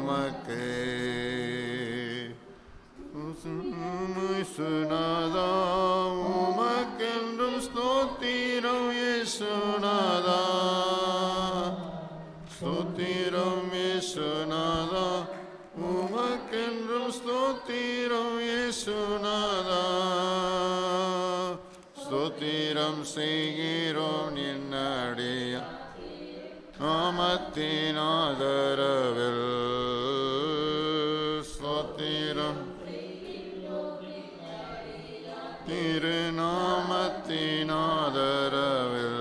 உமக்கு சுனாதா உமக்கென்றும் ஸ்தோத்திரம் இயேசுநாதா ஸ்தோத்திரம் இயேசுநாதா உமக்கென்றும் ஸ்தோத்திரம் இயேசுநாதா ஸ்தோத்திரம் செய்கிறோம் என்னடிய நாமத்தின் ஆதரவில் ஸ்தோத்திரம் திருநாமத்தின் ஆதரவில்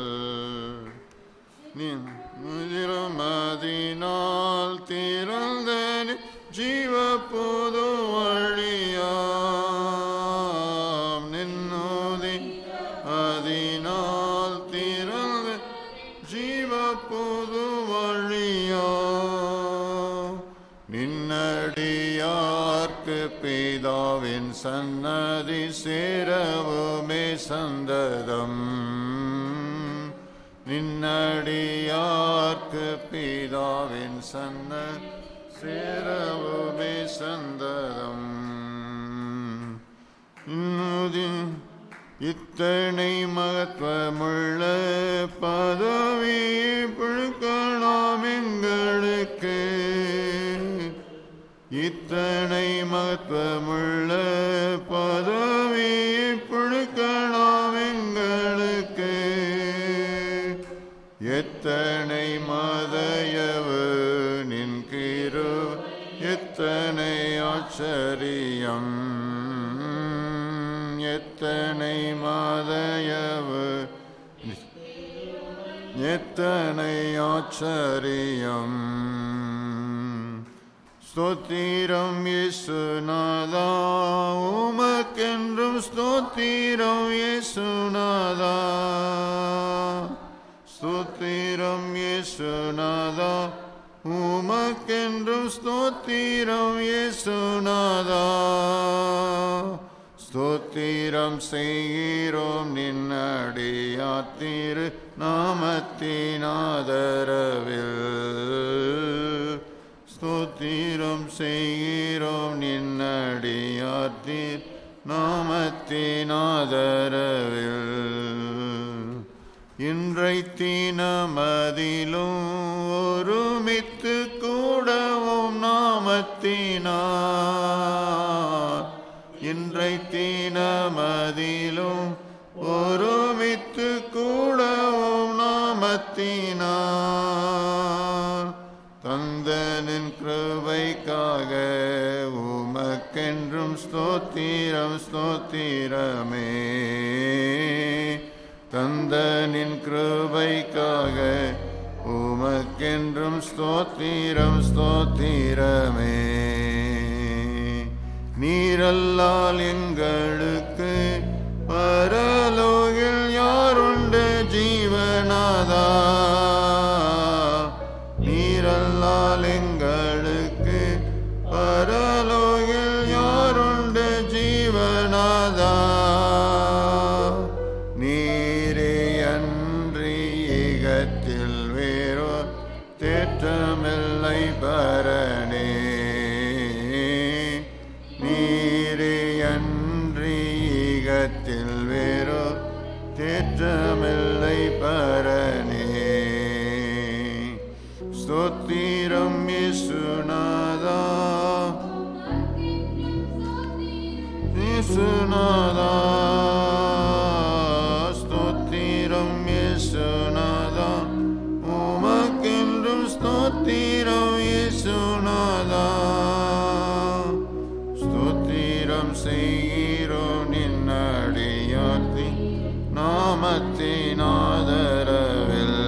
திருமதினால் திறந்த ஜீவ புது வழியாம் நின்னோதி அதனால் திறந்த ஜீவ புது வழியா நின்னடியார்க்கு பிதாவின் சன்னதி சேரவுமே சந்ததம் நின்னடியார்க்கு பிதாவின் சன்ன சேரவுமே சந்ததம் இன்னுதி- இத்தனை மகத்துவமுள்ள பதவி புழுக்கலாம் எங்களுக்கு இத்தனை மகத்துவமுள்ள பதவி புழுக்கலாம் எங்களுக்கு எத்தனை மதையவு நின் கிரு எத்தனை ஆச்சரியம் எத்தனை மதையவு எத்தனை ஆச்சரியம் ஸ்தோத்திரம் இயேசுநாதா உமக்கென்றும் ஸ்தோத்திரம் இயேசுநாதா ஸ்தோத்திரம் இயேசுநாதா உமக்கென்றும் ஸ்தோத்திரம் இயேசுநாதா ஸ்தோத்திரம் செய்கிறோம் நின்னடியாத்திரு நாமத்தின் ஆதரவில் ஸ்தோத்திரம் செய்கிறோம் நின்னடியாத்திர் நாமத்தின் ஆதரவில் இன்றை தினமதிலும் ஒருமித்து கூடவும் நாமத்தினார் இன்றை தினமதிலும் ஒருமித்து கூடவும் நாமத்தினார் தந்தனின் கிருபைக்காக உமக்கென்றும் ஸ்தோத்திரம் ஸ்தோத்திரமே தந்தனின் கிருபைக்காக உமக்கென்றும் ஸ்தோத்திரம் ஸ்தோத்திரமே நீரல்லால் எங்களுக்கு பரலோகில் யாருண்டு ஜீவனாதா நீரல்லால் எங்களுக்கு பரலோகில் யாருண்டு ஜீவனாதா நீரே அன்றி ஈகத்தில் வேறோ தேற்றமில்லை பரணே நீரே அன்றி ஈகத்தில் வேறோ தேற்றமில்லை பரணே ஸ்தோத்திரம் இயேசுநாதா இயேசுநாதா ஸ்தோத்திரம் இயேசுநாதா உமக்கென்றும் ஸ்தோத்திரம் இயேசுநாதா ஸ்தோத்திரம் செய்கிறோம் நின்னடியார்த்தி நாமத்தின் ஆதரவில்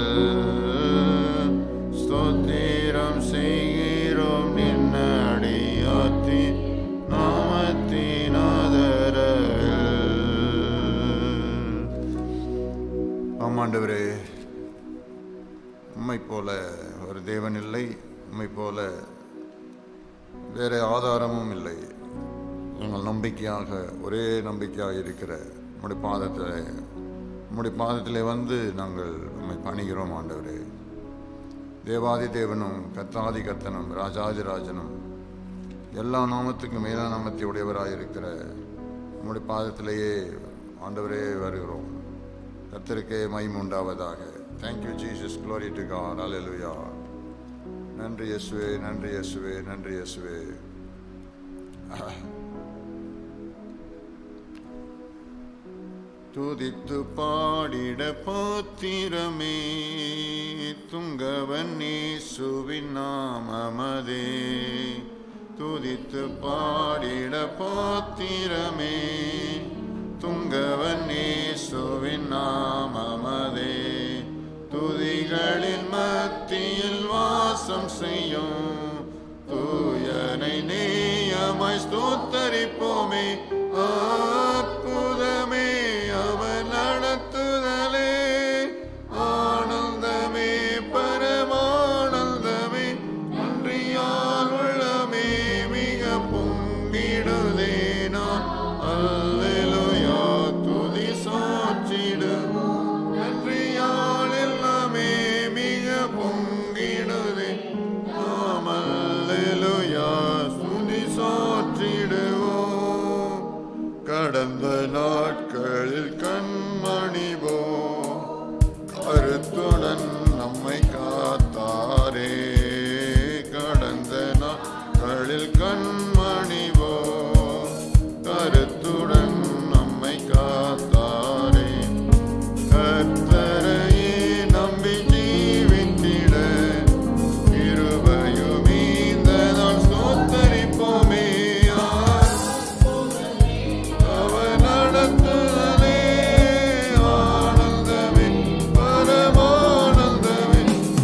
ஸ்தோத்திரம் செய்கிறோம் நின்னடியார்த்தி நாமத்தின் ஆதரவில் ஆமாண்டவரே உம்மை போல ஒரு தேவன் இல்லை உம்மை போல வேற ஆதாரமும் இல்லை எங்கள் நம்பிக்கையாக ஒரே நம்பிக்கையாக இருக்கிற உம்முடைய பாதத்தில் உம்முடைய பாதத்தில் வந்து நாங்கள் உம்மை பணிகிறோம் ஆண்டவரே தேவாதி தேவனும் கர்த்தாதி கர்த்தனும் ராஜாதி ராஜனும் எல்லா நாமத்துக்கும் மேலான நாமத்தை உடையவராக இருக்கிற உம்முடைய பாதத்திலேயே ஆண்டவரே வருகிறோம் கர்த்தருக்கே மகிமை உண்டாவதாக thank you Jesus glory to God alleluia நன்றி இயேசுவே நன்றி இயேசுவே நன்றி இயேசுவே துதித்து பாடிட பாத்திரமே துங்கவன் இயேசுவின் நாமமதே துதித்து பாடிட பாத்திரமே துங்கவன் இயேசுவின் நாமமதே துதிகளின் மத்தியில் வாசம் செய்யும் தூயனை நேயமாய் ஸ்தோத்தரிப்போமே அற்புதமே அவர் நடத்துதலே ஆனந்தமே பரமானந்தமே நன்றியால் உள்ளமே மிக பொங்கிடுதே நான் அல்லேலூயா துதி சாட்சிடுவோம் நன்றியால் எல்லாமே மிக பொங்கிடுதே நாம் அல்லேலூயா துதி சாட்சிடுவோம் கடந்த நாட்களில் கண்மணிவோ கருத்துடன் நம்மை காத்தாரே கடந்த நாட்களில் கண்மணிவோ கருத்துடன் நம்மை காத்தாரே கர்த்தரையே நம்பி ஜீவித்திட இருபையும் இந்த நாள் ஸ்தோத்தரிப்போமே அவர் நடத்துதலே ஆனந்தமே பரமானந்தமே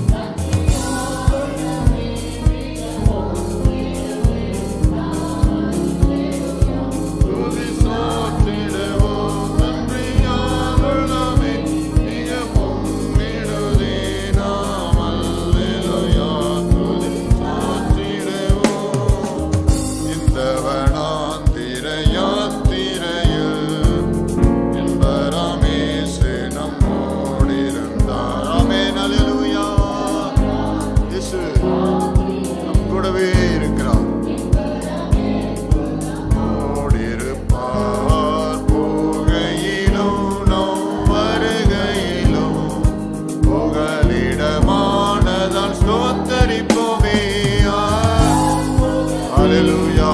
துதி சாற்றிடுவோம் நன்றியால் உள்ளமே மிக பொங்கிடுதே நாம் அல்லேலூயா துதி சாற்றிடுவோம் இந்த வனாந்திர யாத்திரையில் என்பராமேசு நம்மோடிருந்தார் ஆமென் அல்லேலூயா இயேசு நம் கூடவே இருக்கிறார் ஓடிருப்பார் போகையிலும் நம் வருகையிலும் புகலிடமானதால் ஸ்தோத்தரிப்போமே அல்லேலூயா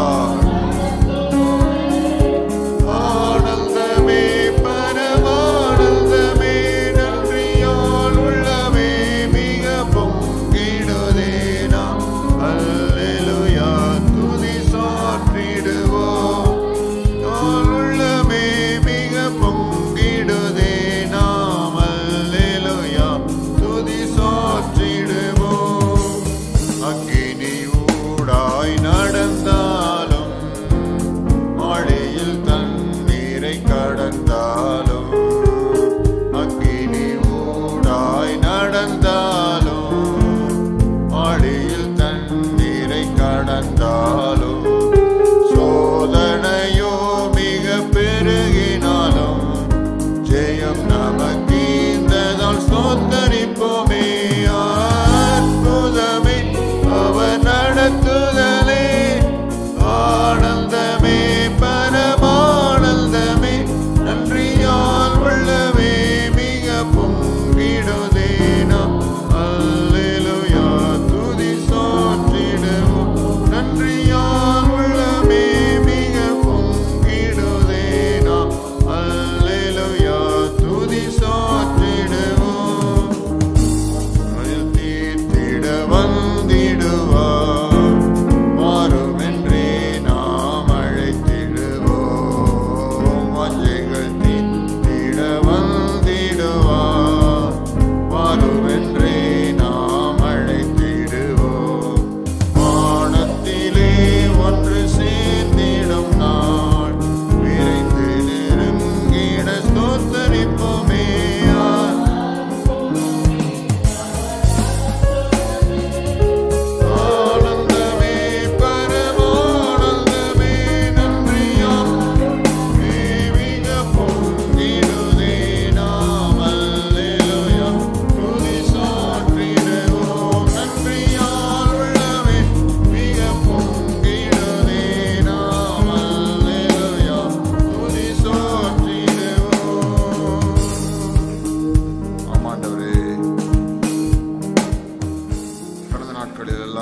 ஆனந்தமே பரமானந்தமே நன்றியால் உள்ளமே மிக பொங்கிடுதே நாம் அல்லேலூயா துதி சாற்றிடுவோம் நாள் உள்ளமே மிக பொங்கிடுதே நாம் அல்லேலூயா துதி சாற்றிடுவோம் அக்கினி ஊடாய் நடந்தாலும் மழையில் தண்ணீரை கடந்தாலும் அக்கினி ஊடாய் நடந்தாலும் மழையில் தண்ணீரை கடந்தாலும் சோதனையோ மிக பெருகினாலும் ஜெயம் நமக்கு இந்த நாள் ஸ்தோத்தரிப்போமே அற்புதமே அவர் நடத்துதலே ஆனந்தமே பரமானந்தமே நன்றியால் உள்ளவே மிக பொங்கிடுதே நாம் அல்லேலூயா துதி சாற்றிடுவோம் நன்றியால்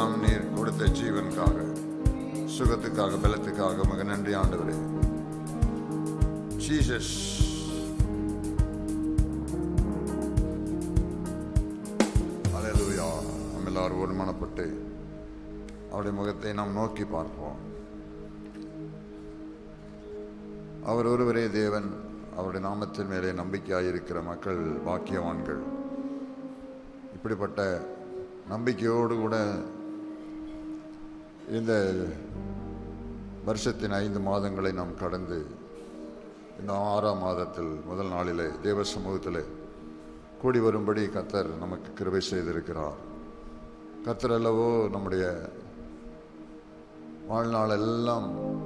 எல்லாம் நீர் கொடுத்த ஜீவனுக்காக சுகத்துக்காக பலத்துக்காக மக நன்றி ஆண்டவரே ஜீசஸ் அல்லேலூயா நம்ம எல்லாரும் ஒருமனப்பட்டு அவருடைய முகத்தை நாம் நோக்கி பார்ப்போம் அவர் ஒருவரே தேவன் அவருடைய நாமத்தின் மேலே நம்பிக்கையாயிருக்கிற மக்கள் பாக்கியவான்கள் இப்படிப்பட்ட நம்பிக்கையோடு கூட இந்த வருஷத்தின் ஐந்து மாதங்களை நாம் கடந்து இந்த ஆறாம் மாதத்தில் முதல் நாளிலே தேவ சமூகத்திலே கூடி வரும்படி கத்தர் நமக்கு கிருபை செய்திருக்கிறார் கத்தர் அல்லவோ நம்முடைய வாழ்நாள் எல்லாம்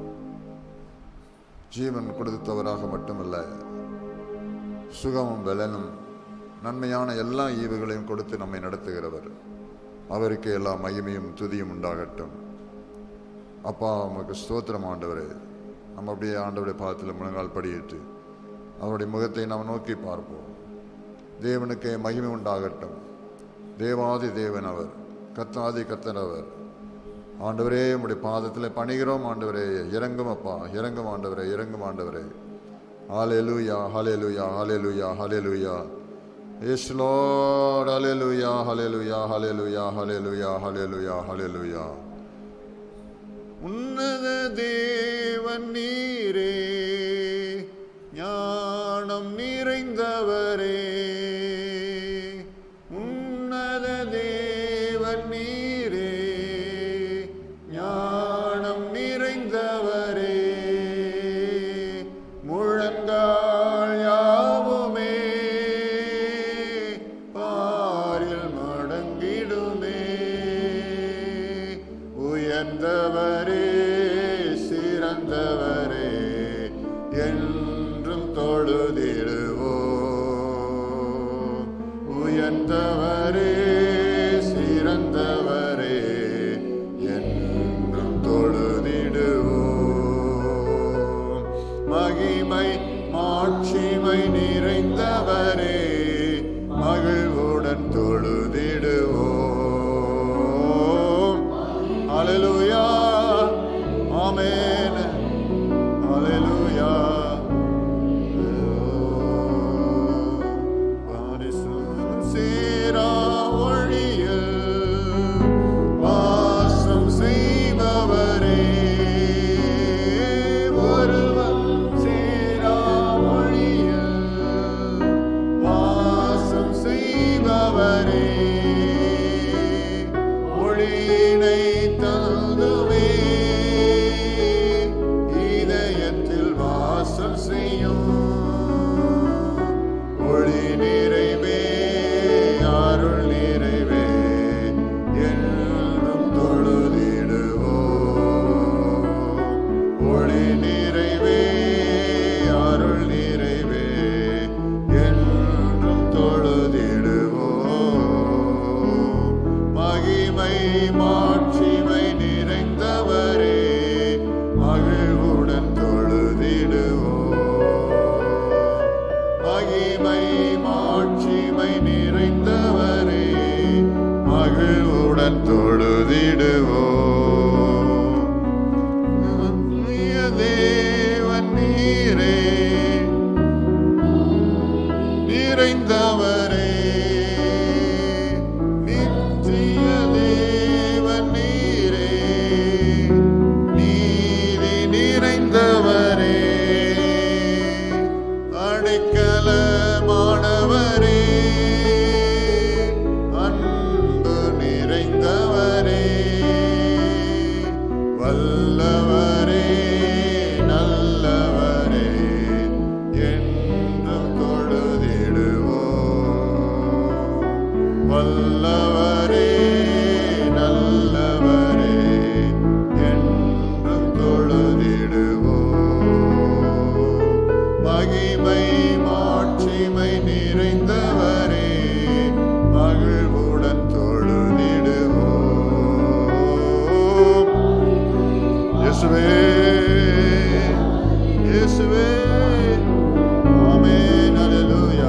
ஜீவன் கொடுத்தவராக மட்டுமல்ல சுகமும் பலனும் நன்மையான எல்லா ஈவுகளையும் கொடுத்து நம்மை நடத்துகிறவர் அவருக்கு எல்லா மகிமையும் துதியும் உண்டாகட்டும் அப்பா உமக்கு ஸ்தோத்திரம் ஆண்டவரே நம்ம அப்படியே ஆண்டவருடைய பாதத்தில் முழங்கால் படியிட்டு அவருடைய முகத்தை நாம் நோக்கி பார்ப்போம் தேவனுக்கே மகிமை உண்டாகட்டும் தேவாதி தேவன் அவர் கத்தாதி கத்தன் அவர் ஆண்டவரே உம்முடைய பாதத்தில் பணிகிறோம் ஆண்டவரே இறங்கும் அப்பா இறங்கும் ஆண்டவரே இறங்கும் ஆண்டவரே ஹalleluya ஹalleluya ஹalleluya ஹalleluya Yes Lord hallelujah hallelujah hallelujah hallelujah hallelujah hallelujah உன்னத தேவன் நீரே ஞானம் நிறைந்தவரே உன்னத தேவன் நீரே ஞானம் நிறைந்தவரே முழங்கால் யாவுமே பாரில் மடங்கிடுமே உயர்ந்தவரே சிறந்தவரே என்றும் தொழுதிடுவோ உயர்ந்தவரே சிறந்தவரே என்றும் தொழுதிடுவோ மகிமை மாட்சிமை நிறைந்தவரே மகிழ்வுடன் தொழுதிடுவோம் Hallelujah. Amen. Hallelujah. பரிசுத்த சீரா ஒளியில் வாசம் செய்பவரே ஒருவன் சீரா ஒளியில் வாசம் செய்பவரே ஒளியினை தந்துவே இதயத்தில் வாசம் செய்யும் ஒளி நிறைவே அருள் நிறைவே என்றும் தொழுதிடுவோ ஒளி நிறைவே அருள் நிறைவே என்றும் தொழுதிடுவோ மகிமை மாட்சிமை நிறைந்தவரே மகிழ்வுடன் தொழுதிடுவோ மகிமை மாட்சிமை நிறைந்தவரே மகிழ்வுடன் தொழுதிடுவோ தேவன் நீரே நிறைந்தவரே நித்திய தேவன் நீரே நீதி நிறைந்தவரே அடைக்கலமானவரே அன்பு நிறைந்தவரே வல்லவரே நல்லவரே என்றும் தொழுதிடுவோ வல்லவரே நல்லவரே என்றும் தொழுதிடுவோ மகிமை மாட்சிமை நிறைந்தவரே மகிழ்வுடன் தொழுதிடுவோ இயேசுவே இயேசுவே ஆமென் அல்லேலூயா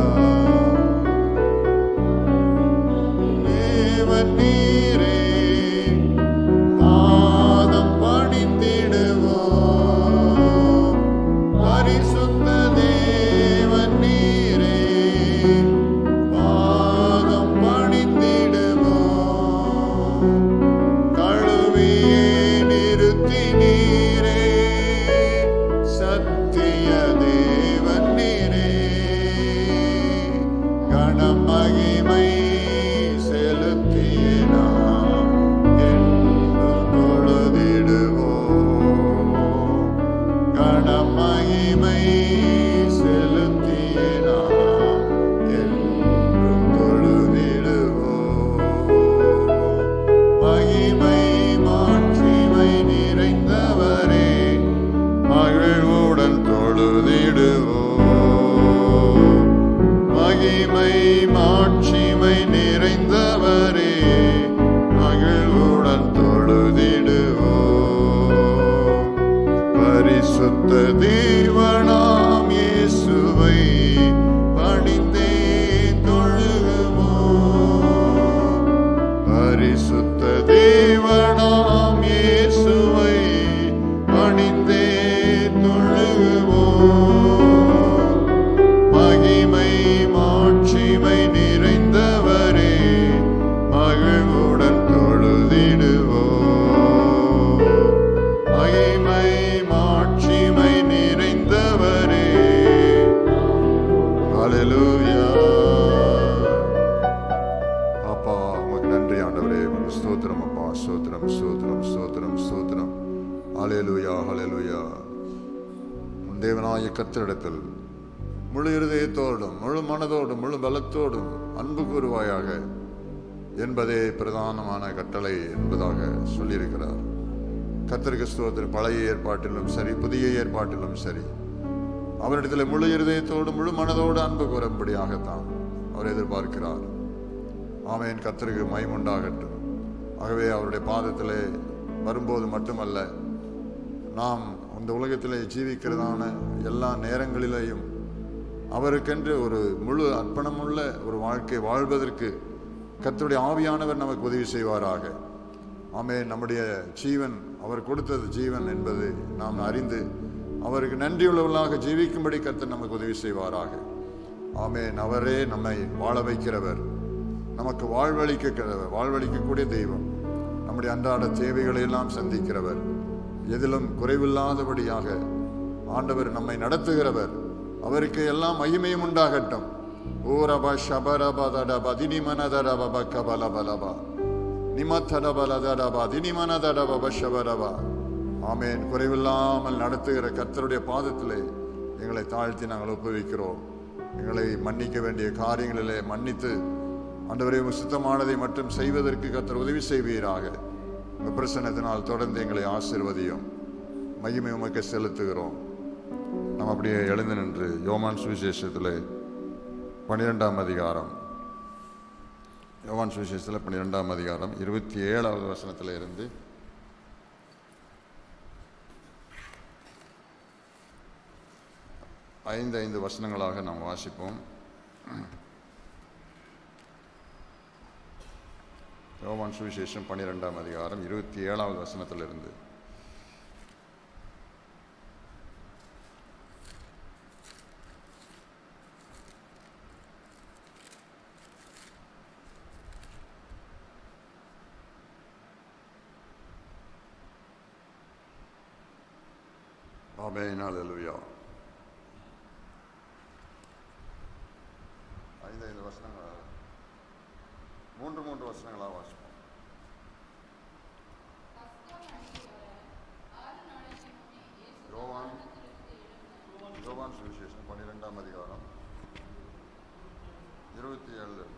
தேவன் நீரே ஸ்தோத்திரம் ஸ்தோத்திரம் ஹalleluya ஹalleluya உன் தேவனாய கர்த்தரிடத்தில் முழு இருதயத்தோடும் முழு மனதோடும் முழு பலத்தோடும் அன்பு கூறுவாயாக என்பதே பிரதானமான கட்டளை என்பதாக சொல்லியிருக்கிறார் கர்த்தருக்கு ஸ்தோத்திரம் பழைய ஏற்பாட்டிலும் சரி புதிய ஏற்பாட்டிலும் சரி அவரிடத்தில் முழு இருதயத்தோடு முழு மனதோடு அன்பு கூறும்படியாகத்தான் அவர் எதிர்பார்க்கிறார் ஆமேன் கர்த்தருக்கு மைமுண்டாகட்டும் ஆகவே அவருடைய பாதத்திலே வரும்போது மட்டுமல்ல நாம் இந்த உலகத்திலே ஜீவிக்கிறதான எல்லா நேரங்களிலேயும் அவருக்கென்று ஒரு முழு அர்ப்பணமுள்ள ஒரு வாழ்க்கை வாழ்வதற்கு கர்த்தருடைய ஆவியானவர் நமக்கு உதவி செய்வாராக ஆமே நம்முடைய ஜீவன் அவர் கொடுத்தது ஜீவன் என்பது நாம் அறிந்து அவருக்கு நன்றியுள்ளவர்களாக ஜீவிக்கும்படி கர்த்தர் நமக்கு உதவி செய்வாராக ஆமேன் அவரே நம்மை வாழ வைக்கிறவர் நமக்கு வாழ்வளிக்கிறவர் வாழ்வளிக்கக்கூடிய தெய்வம் நம்முடைய அன்றாட தேவைகளை எல்லாம் சந்திக்கிறவர் எதிலும் குறைவில்லாதபடியாக ஆண்டவர் நம்மை நடத்துகிறவர் அவருக்கு எல்லாம் மகிமையும் உண்டாகட்டும் ஓரப ஷபரபதடப தினிமனதடப கபலபலபா நிமத்தடபலதடப தினிமனதடப ஷபரபா ஆமேன் குறைவில்லாமல் நடத்துகிற கர்த்தருடைய பாதத்திலே எங்களை தாழ்த்தி நாங்கள் ஒப்புவிக்கிறோம் எங்களை மன்னிக்க வேண்டிய காரியங்களிலே மன்னித்து ஆண்டவரே உம் சுத்தமானதை மட்டும் செய்வதற்கு கர்த்தர் உதவி செய்வீராக உங்க பிரசன்னத்தினால் தொடர்ந்து எங்களை ஆசிர்வதியும் மகிமை உமக்கு செலுத்துகிறோம் நாம் அப்படியே எழுந்து நின்று யோமான் சுவிசேஷத்தில் பன்னிரெண்டாம் அதிகாரம் யோவான் சுவிசேஷத்தில் பன்னிரெண்டாம் அதிகாரம் இருபத்தி ஏழாவது வசனத்தில் இருந்து ஐந்து ஐந்து வசனங்களாக நாம் வாசிப்போம் யோவான் சுவிசேஷம் பன்னிரெண்டாம் அதிகாரம் இருபத்தி ஏழாவது வசனத்திலிருந்து ஆமென் ஹalleluya ஐந்து ஐந்து வசனங்கள் மூன்று மூன்று வசனங்களாக வாசிப்போம் யோவான் யோவான் சுவிசேஷம் பன்னிரெண்டாம் அதிகாரம் இருபத்தி ஏழுல இருக்கு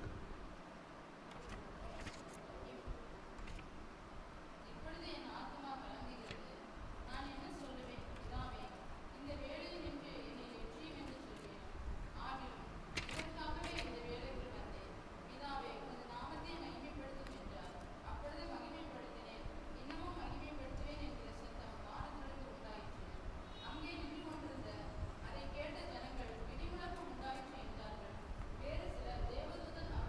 இப்பொழுது என் ஆத்துமா கலங்குகிறது நான் என்ன சொல்லுவேன் பிதாவே இந்த வேளையில் நின்று என்னை வெற்றியும் என்று சொல்வேன் ஆகிலும் இதற்காகவே இந்த வேளைக்குள் வந்தேன் பிதாவே உமது நாமத்தை மகிமைப்படுத்தும் என்றார் அப்பொழுது மகிமைப்படுத்தினேன் இன்னமும் மகிமைப்படுத்துவேன் என்கிற சத்தம் வானத்திலிருந்து உண்டாயிற்று அங்கே நின்று கொண்டிருந்த அதை கேட்ட ஜனங்கள் இடிமுழக்கம் உண்டாயிற்று என்றார்கள் வேறு சிலர் தேவதூதன்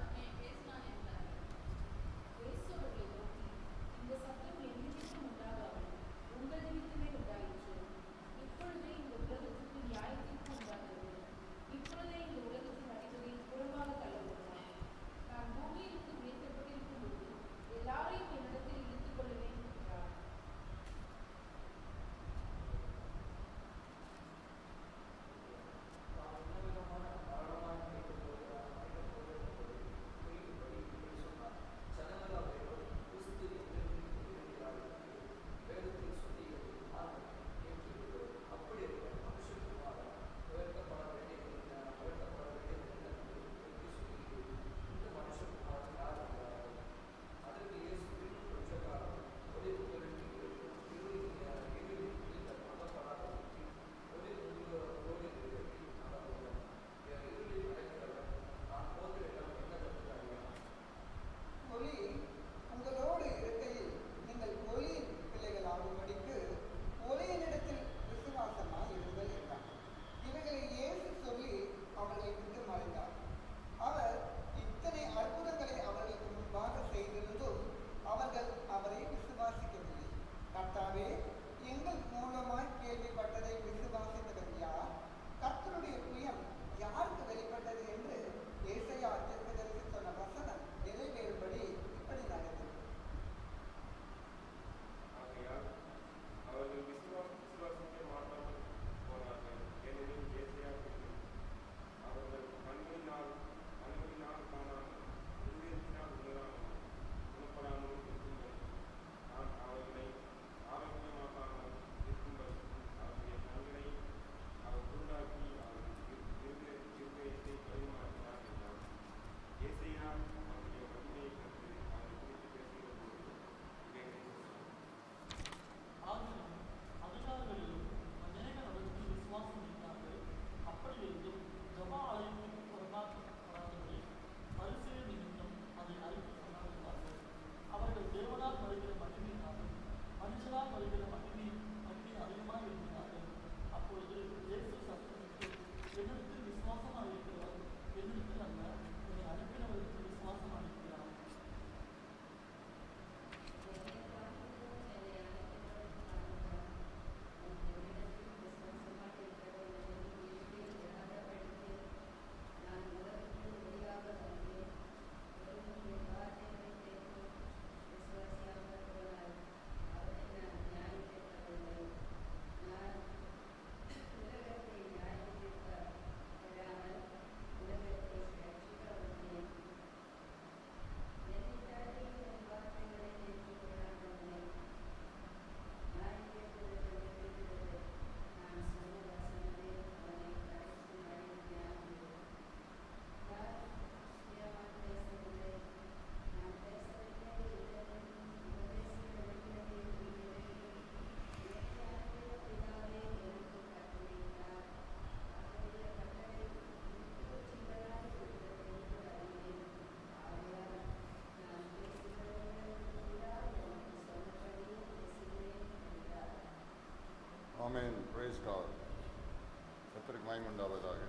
ஆமென் பிரைஸ் காட் கத்தருக்கு மயமுண்டாவதாக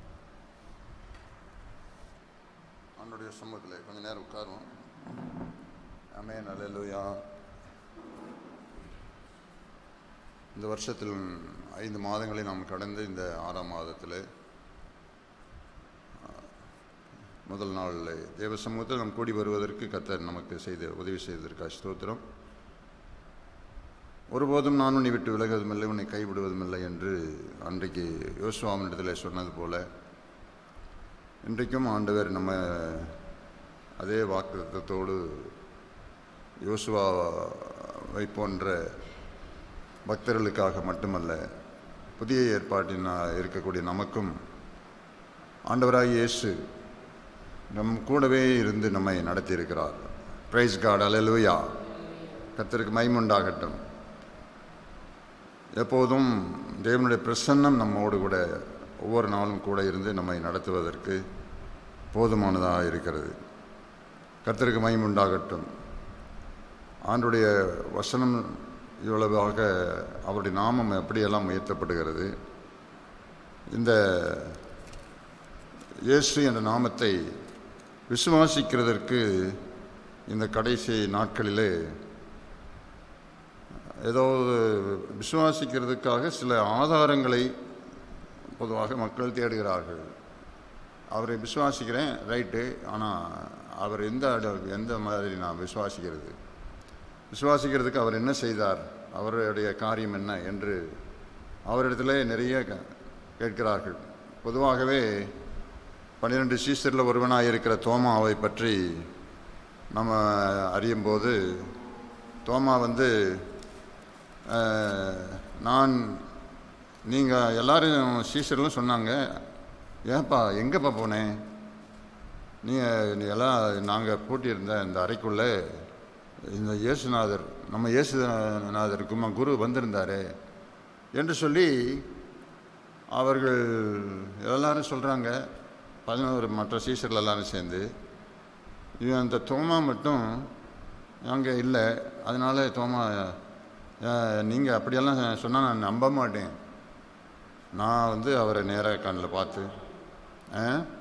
ஆண்டுடைய சமூகத்தில் கொஞ்ச நேரம் உட்காருவோம் ஆமென் அல்லேலூயா இந்த வருஷத்தில் ஐந்து மாதங்களை நாம் கடந்து இந்த ஆறாம் மாதத்தில் முதல் நாளில் தேவ சமூகத்தில் நாம் கூடி வருவதற்கு கத்தர் நமக்கு செய்த உதவி செய்ததற்காக ஸ்தோத்திரம் ஒருபோதும் நான் உன்னை விட்டு விலகுவதுமில்லை உன்னை கைவிடுவதுமில்லை என்று அன்றைக்கு யோசுவாமினிடத்தில் சொன்னது போல இன்றைக்கும் ஆண்டவர் நம்ம அதே வாக்குத்தத்தோடு யோசுவாவை போன்ற பக்தர்களுக்காக மட்டுமல்ல புதிய ஏற்பாட்டின் இருக்கக்கூடிய நமக்கும் ஆண்டவராகிய இயேசு நம் கூடவே இருந்து நம்மை நடத்தியிருக்கிறார் பிரைஸ் காட் அலலுயா கத்தருக்கு மைமுண்டாகட்டும் எப்போதும் தேவனுடைய பிரசன்னம் நம்மோடு கூட ஒவ்வொரு நாளும் கூட இருந்து நம்மை நடத்துவதற்கு போதுமானதாக இருக்கிறது கர்த்தருக்கு மைமுண்டாகட்டும் ஆண்டுடைய வசனம் இவ்வளவாக அவருடைய நாமம் எப்படியெல்லாம் உயர்த்தப்படுகிறது இந்த இயேசு என்ற நாமத்தை விசுவாசிக்கிறதற்கு இந்த கடைசி நாட்களிலே ஏதோ விசுவாசிக்கிறதுக்காக சில ஆதாரங்களை பொதுவாக மக்கள் தேடுகிறார்கள் அவரை விசுவாசிக்கிறேன் ரைட்டு ஆனால் அவர் எந்த அட- எந்த மாதிரி நான் விசுவாசிக்கிறது விசுவாசிக்கிறதுக்கு அவர் என்ன செய்தார் அவருடைய காரியம் என்ன என்று அவரிடத்துல நிறைய க- கேட்கிறார்கள் பொதுவாகவே பன்னிரெண்டு சீசரில் ஒருவனாக இருக்கிற தோமாவை பற்றி நம்ம அறியும்போது தோமா வந்து அஹ், நான் நீங்கள் எல்லாரும் சீசர்லாம் சொன்னாங்க ஏன்ப்பா எங்கேப்பா போனேன் நீ நீ எல்லாம் நாங்கள் பூட்டியிருந்த இந்த அறைக்குள்ளே இந்த இயேசுநாதர் நம்ம இயேசுநாதர் குமா குரு வந்திருந்தாரே என்று சொல்லி அவர்கள் எல்லாரும் சொல்கிறாங்க பதினோரு மற்ற சீசர்கள் எல்லாரும் சேர்ந்து இவன் அந்த தோமா மட்டும் அங்கே இல்லை அதனால தோமா நீங்கள் அப்படியெல்லாம் சொன்னால் நான் நம்ப மாட்டேன் நான் வந்து அவரை நேராக கண்ணில் பார்த்து ஆ?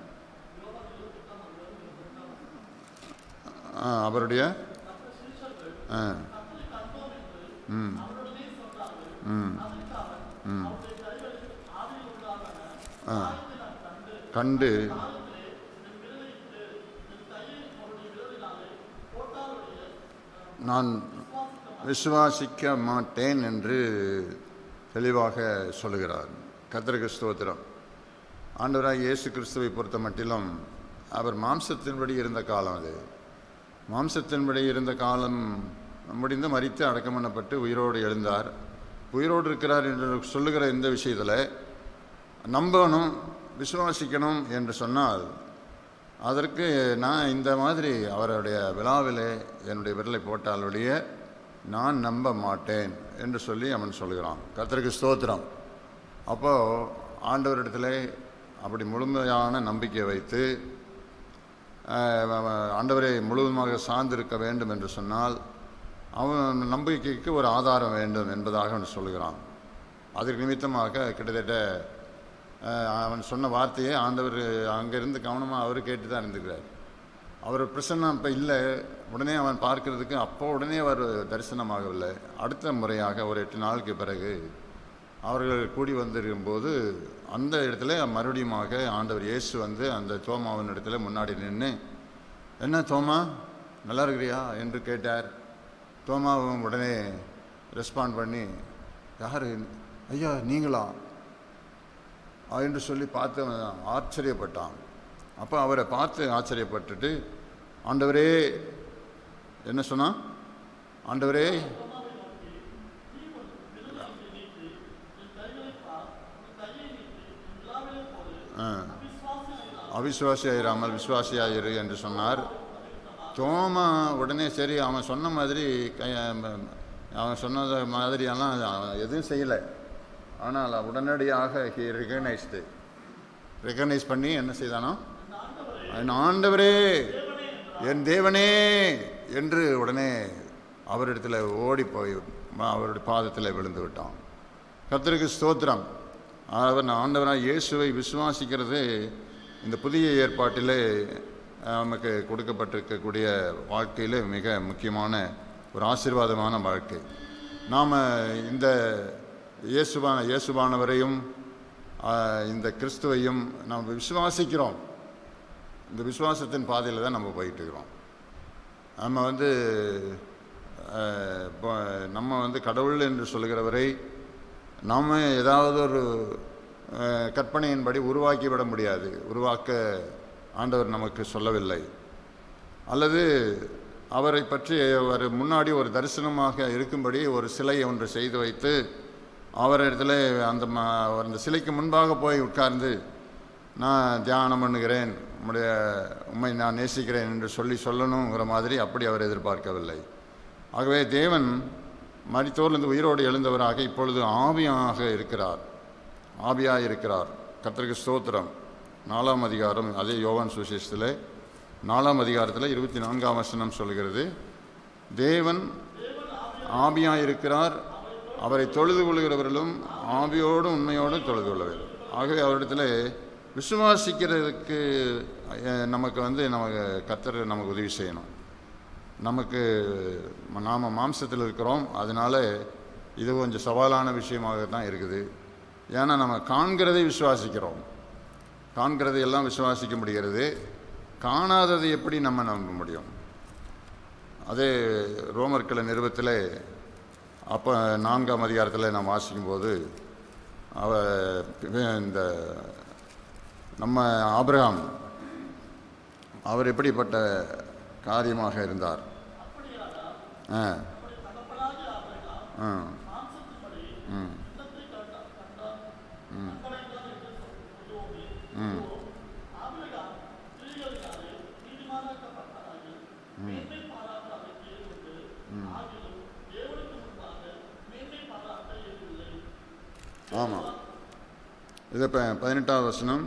ஆ, அவருடைய ஆ ம் ம் ம் ஆ கண்டு நான் விசுவாசிக்க மாட்டேன் என்று தெளிவாக சொல்லுகிறார் கர்த்தருக்கு ஸ்தோத்திரம் ஆண்டவராக இயேசு கிறிஸ்துவை பொறுத்த மட்டிலும் அவர் மாம்சத்தின்படி இருந்த காலம் அது மாம்சத்தின்படி இருந்த காலம் முடிந்து மரித்து அடக்கம் பண்ணப்பட்டு உயிரோடு எழுந்தார் உயிரோடு இருக்கிறார் என்று சொல்லுகிற இந்த விஷயத்தில் நம்பணும் விசுவாசிக்கணும் என்று சொன்னால் அதற்கு நான் இந்த மாதிரி அவருடைய விழாவிலே என்னுடைய விரலை போட்டாலுடைய நான் நம்ப மாட்டேன் என்று சொல்லி அவன் சொல்கிறான் கர்த்தருக்கு ஸ்தோத்திரம் அப்போது ஆண்டவரிடத்தில் அப்படி முழுமையான நம்பிக்கை வைத்து அஹ், ஆண்டவரை முழுவதுமாக சார்ந்திருக்க வேண்டும் என்று சொன்னால் அவன் நம்பிக்கைக்கு ஒரு ஆதாரம் வேண்டும் என்பதாக அவன் சொல்கிறான் அதற்கு நிமித்தமாக கிட்டத்தட்ட அஹ், அவன் சொன்ன வார்த்தையை ஆண்டவர் அங்கேருந்து கவனமாக அவர் கேட்டு தான் இருந்துக்கிறார் அவர் பிரசன்னம் இப்போ இல்லை உடனே அவன் பார்க்கிறதுக்கு அப்போ உடனே அவர் தரிசனமாகவில்லை அடுத்த முறையாக ஒரு எட்டு நாளுக்கு பிறகு அவர்கள் கூடி வந்திருக்கும்போது அந்த இடத்துல மறுபடியுமாக ஆண்டவர் இயேசு வந்து அந்த தோமாவின் இடத்துல முன்னாடி நின்று என்ன தோமா நல்லா இருக்கிறியா என்று கேட்டார் தோமாவும் உடனே ரெஸ்பாண்ட் பண்ணி யார் ஐயா நீங்களா ஆ, என்று சொல்லி பார்த்து அவன் ஆச்சரியப்பட்டான் அப்போ அவரை பார்த்து ஆச்சரியப்பட்டுட்டு ஆண்டவரே என்ன சொன்னான் ஆண்டவரே ஆ. அவிசுவாசியாயிராமல் விசுவாசியாயிரு என்று சொன்னார் தோமா உடனே சரி அவன் சொன்ன மாதிரி கை- அவன் சொன்னது மாதிரியெல்லாம் எதுவும் செய்யலை ஆனால் உடனடியாக ஹி ரெகனைஸ்டு ரெகனைஸ் பண்ணி என்ன செய்தானோ என் ஆண்டவரே என் தேவனே என்று உடனே அவரிடத்தில் ஓடி போய் அவருடைய பாதத்தில் விழுந்து விட்டான் கர்த்தருக்கு ஸ்தோத்திரம் அவர் ஆண்டவராக இயேசுவை விசுவாசிக்கிறது இந்த புதிய ஏற்பாட்டிலே அஹ், நமக்கு கொடுக்கப்பட்டிருக்கக்கூடிய வாழ்க்கையில் மிக முக்கியமான ஒரு ஆசீர்வாதமான வாழ்க்கை நாம் இந்த இயேசுவான இயேசுவானவரையும் அஹ், இந்த கிறிஸ்துவையும் நாம் விசுவாசிக்கிறோம் இந்த விசுவாசத்தின் பாதையில் தான் நம்ம போயிட்டு இருக்கிறோம் நம்ம வந்து அஹ், இப்போ நம்ம வந்து கடவுள் என்று சொல்லுகிறவரை நாம் ஏதாவது ஒரு அஹ், கற்பனையின்படி உருவாக்கி விட முடியாது உருவாக்க ஆண்டவர் நமக்கு சொல்லவில்லை அல்லது அவரை பற்றி அவர் முன்னாடி ஒரு தரிசனமாக இருக்கும்படி ஒரு சிலை ஒன்று செய்து வைத்து அவரிடத்துல அந்த ம- அந்த சிலைக்கு முன்பாக போய் உட்கார்ந்து நான் தியானம் பண்ணுகிறேன் உம்முடைய உண்மை நான் நேசிக்கிறேன் என்று சொல்லி சொல்லணுங்கிற மாதிரி அப்படி அவர் எதிர்பார்க்கவில்லை ஆகவே தேவன் மரித்தோர்லிருந்து உயிரோடு எழுந்தவராக இப்பொழுது ஆவியாக இருக்கிறார் ஆவியாக இருக்கிறார் கர்த்தருக்கு ஸ்தோத்திரம் நாலாம் அதிகாரம் அதே யோவான் சுவிசேஷத்தில் நாலாம் அதிகாரத்தில் இருபத்தி நான்காம் வசனம் சொல்கிறது தேவன் ஆவியாக இருக்கிறார் அவரை தொழுது கொள்கிறவர்களும் ஆவியோடும் உண்மையோடும் தொழுது கொள்ளவேண்டும் ஆகவே அவரிடத்தில் விசுவாசிக்கிறதுக்கு அஹ், நமக்கு வந்து நமக்கு கத்தர் நமக்கு உதவி செய்யணும் நமக்கு நாம் மாம்சத்தில் இருக்கிறோம் அதனால இது கொஞ்சம் சவாலான விஷயமாக தான் இருக்குது ஏன்னா நம்ம காண்கிறதை விசுவாசிக்கிறோம் காண்கிறதை எல்லாம் விசுவாசிக்க முடிகிறது காணாததை எப்படி நம்ம நம்ப முடியும் அதே ரோமர்கிழ நிறுவத்தில் அப்போ நான்காம் அதிகாரத்தில் நாம் வாசிக்கும்போது அவ இந்த நம்ம ஆபிரகாம் அவர் எப்படிப்பட்ட காரியமாக இருந்தார் ஆ ஆ ம் ம் ம் ஆமாம் இது இப்போ பதினெட்டாவது வசனம்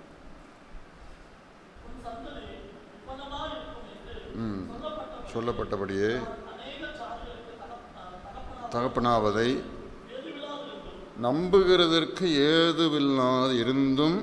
ம் சொல்லப்பட்டபடியே தகப்பனாவதை நம்புகிறதற்கு ஏதுவில்லாது இருந்தும்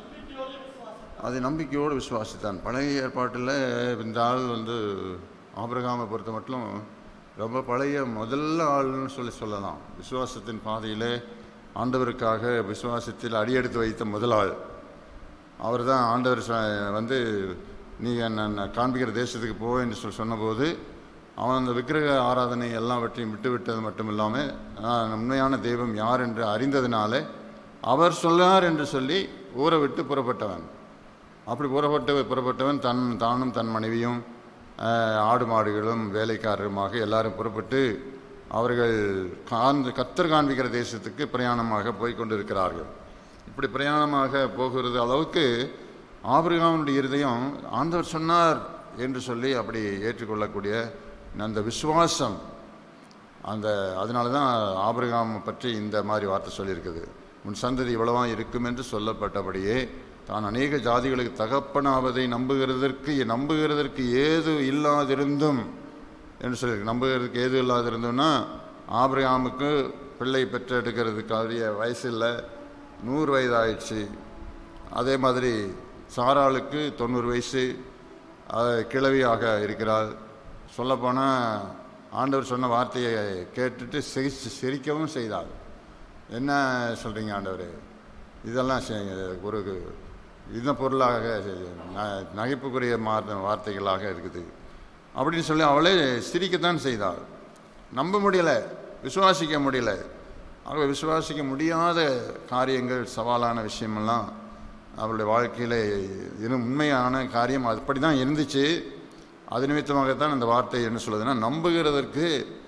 அதை நம்பிக்கையோடு விசுவாசித்தான் பழைய ஏற்பாட்டில் இந்த ஆள் வந்து ஆபிரகாமை பொறுத்த மட்டும் ரொம்ப பழைய முதல்ல ஆள்னு சொல்லி சொல்லலாம் விசுவாசத்தின் பாதையிலே ஆண்டவருக்காக விசுவாசத்தில் அடியெடுத்து வைத்த முதல் ஆள் அவர் தான் ஆண்டவர் சொ- வந்து நீ நான் காண்பிக்கிற தேசத்துக்கு போ என்று சொல்லி சொன்னபோது அவன் அந்த விக்கிரக ஆராதனை எல்லாவற்றையும் விட்டு விட்டது மட்டும் இல்லாமல் நான் உண்மையான தெய்வம் யார் என்று அறிந்ததினாலே அவர் சொல்லார் என்று சொல்லி ஊரை விட்டு புறப்பட்டவன் அப்படி புறப்பட்டு புறப்பட்டவன் தன் தானும் தன் மனைவியும் ஆஹ், ஆடு மாடுகளும் வேலைக்காரருமாக எல்லாரும் புறப்பட்டு அவர்கள் காண்து கத்தர் காண்பிக்கிற தேசத்துக்கு பிரயாணமாக போய் கொண்டிருக்கிறார்கள் இப்படி பிரயாணமாக போகிறது அளவுக்கு ஆபிரகாமுடைய இருதயம் ஆண்டவர் சொன்னார் என்று சொல்லி அப்படி ஏற்றுக்கொள்ளக்கூடிய அந்த விசுவாசம் அந்த அதனால தான் ஆபிரகாம் பற்றி இந்த மாதிரி வார்த்தை சொல்லியிருக்குது உன் சந்ததி இவ்வளவா இருக்கும் என்று சொல்லப்பட்டபடியே தான் அநேக ஜாதிகளுக்கு தகப்பனாவதை நம்புகிறதற்கு நம்புகிறதற்கு ஏது இல்லாதிருந்தும் என்று சொல்லியிருக்கு நம்புகிறதுக்கு ஏது இல்லாதிருந்தோம்னா ஆபிரகாமுக்கு பிள்ளை பெற்றெடுக்கிறதுக்காரிய வயசு இல்லை நூறு வயது ஆயிடுச்சு அதே மாதிரி சாராளுக்கு தொண்ணூறு வயசு அஹ், கிழவியாக இருக்கிறாள் சொல்லப்போனால் ஆண்டவர் சொன்ன வார்த்தையை கேட்டுட்டு சிரிச்சு சிரிக்கவும் செய்தாள் என்ன சொல்கிறீங்க ஆண்டவர் இதெல்லாம் செ- ஒரு இந்த பொருளாக ந- நகைப்புக்குரிய மார்த்த வார்த்தைகளாக இருக்குது அப்படின்னு சொல்லி அவளே சிரிக்கத்தான் செய்தாள் நம்ப முடியல விசுவாசிக்க முடியல ஆக விசுவாசிக்க முடியாத காரியங்கள் சவாலான விஷயமெல்லாம் அவளுடைய வாழ்க்கையில் இரு உண்மையான காரியம் அப்படி தான் இருந்துச்சு அது நிமித்தமாகத்தான் அந்த வார்த்தை என்ன சொல்லுதுன்னா நம்புகிறதற்கு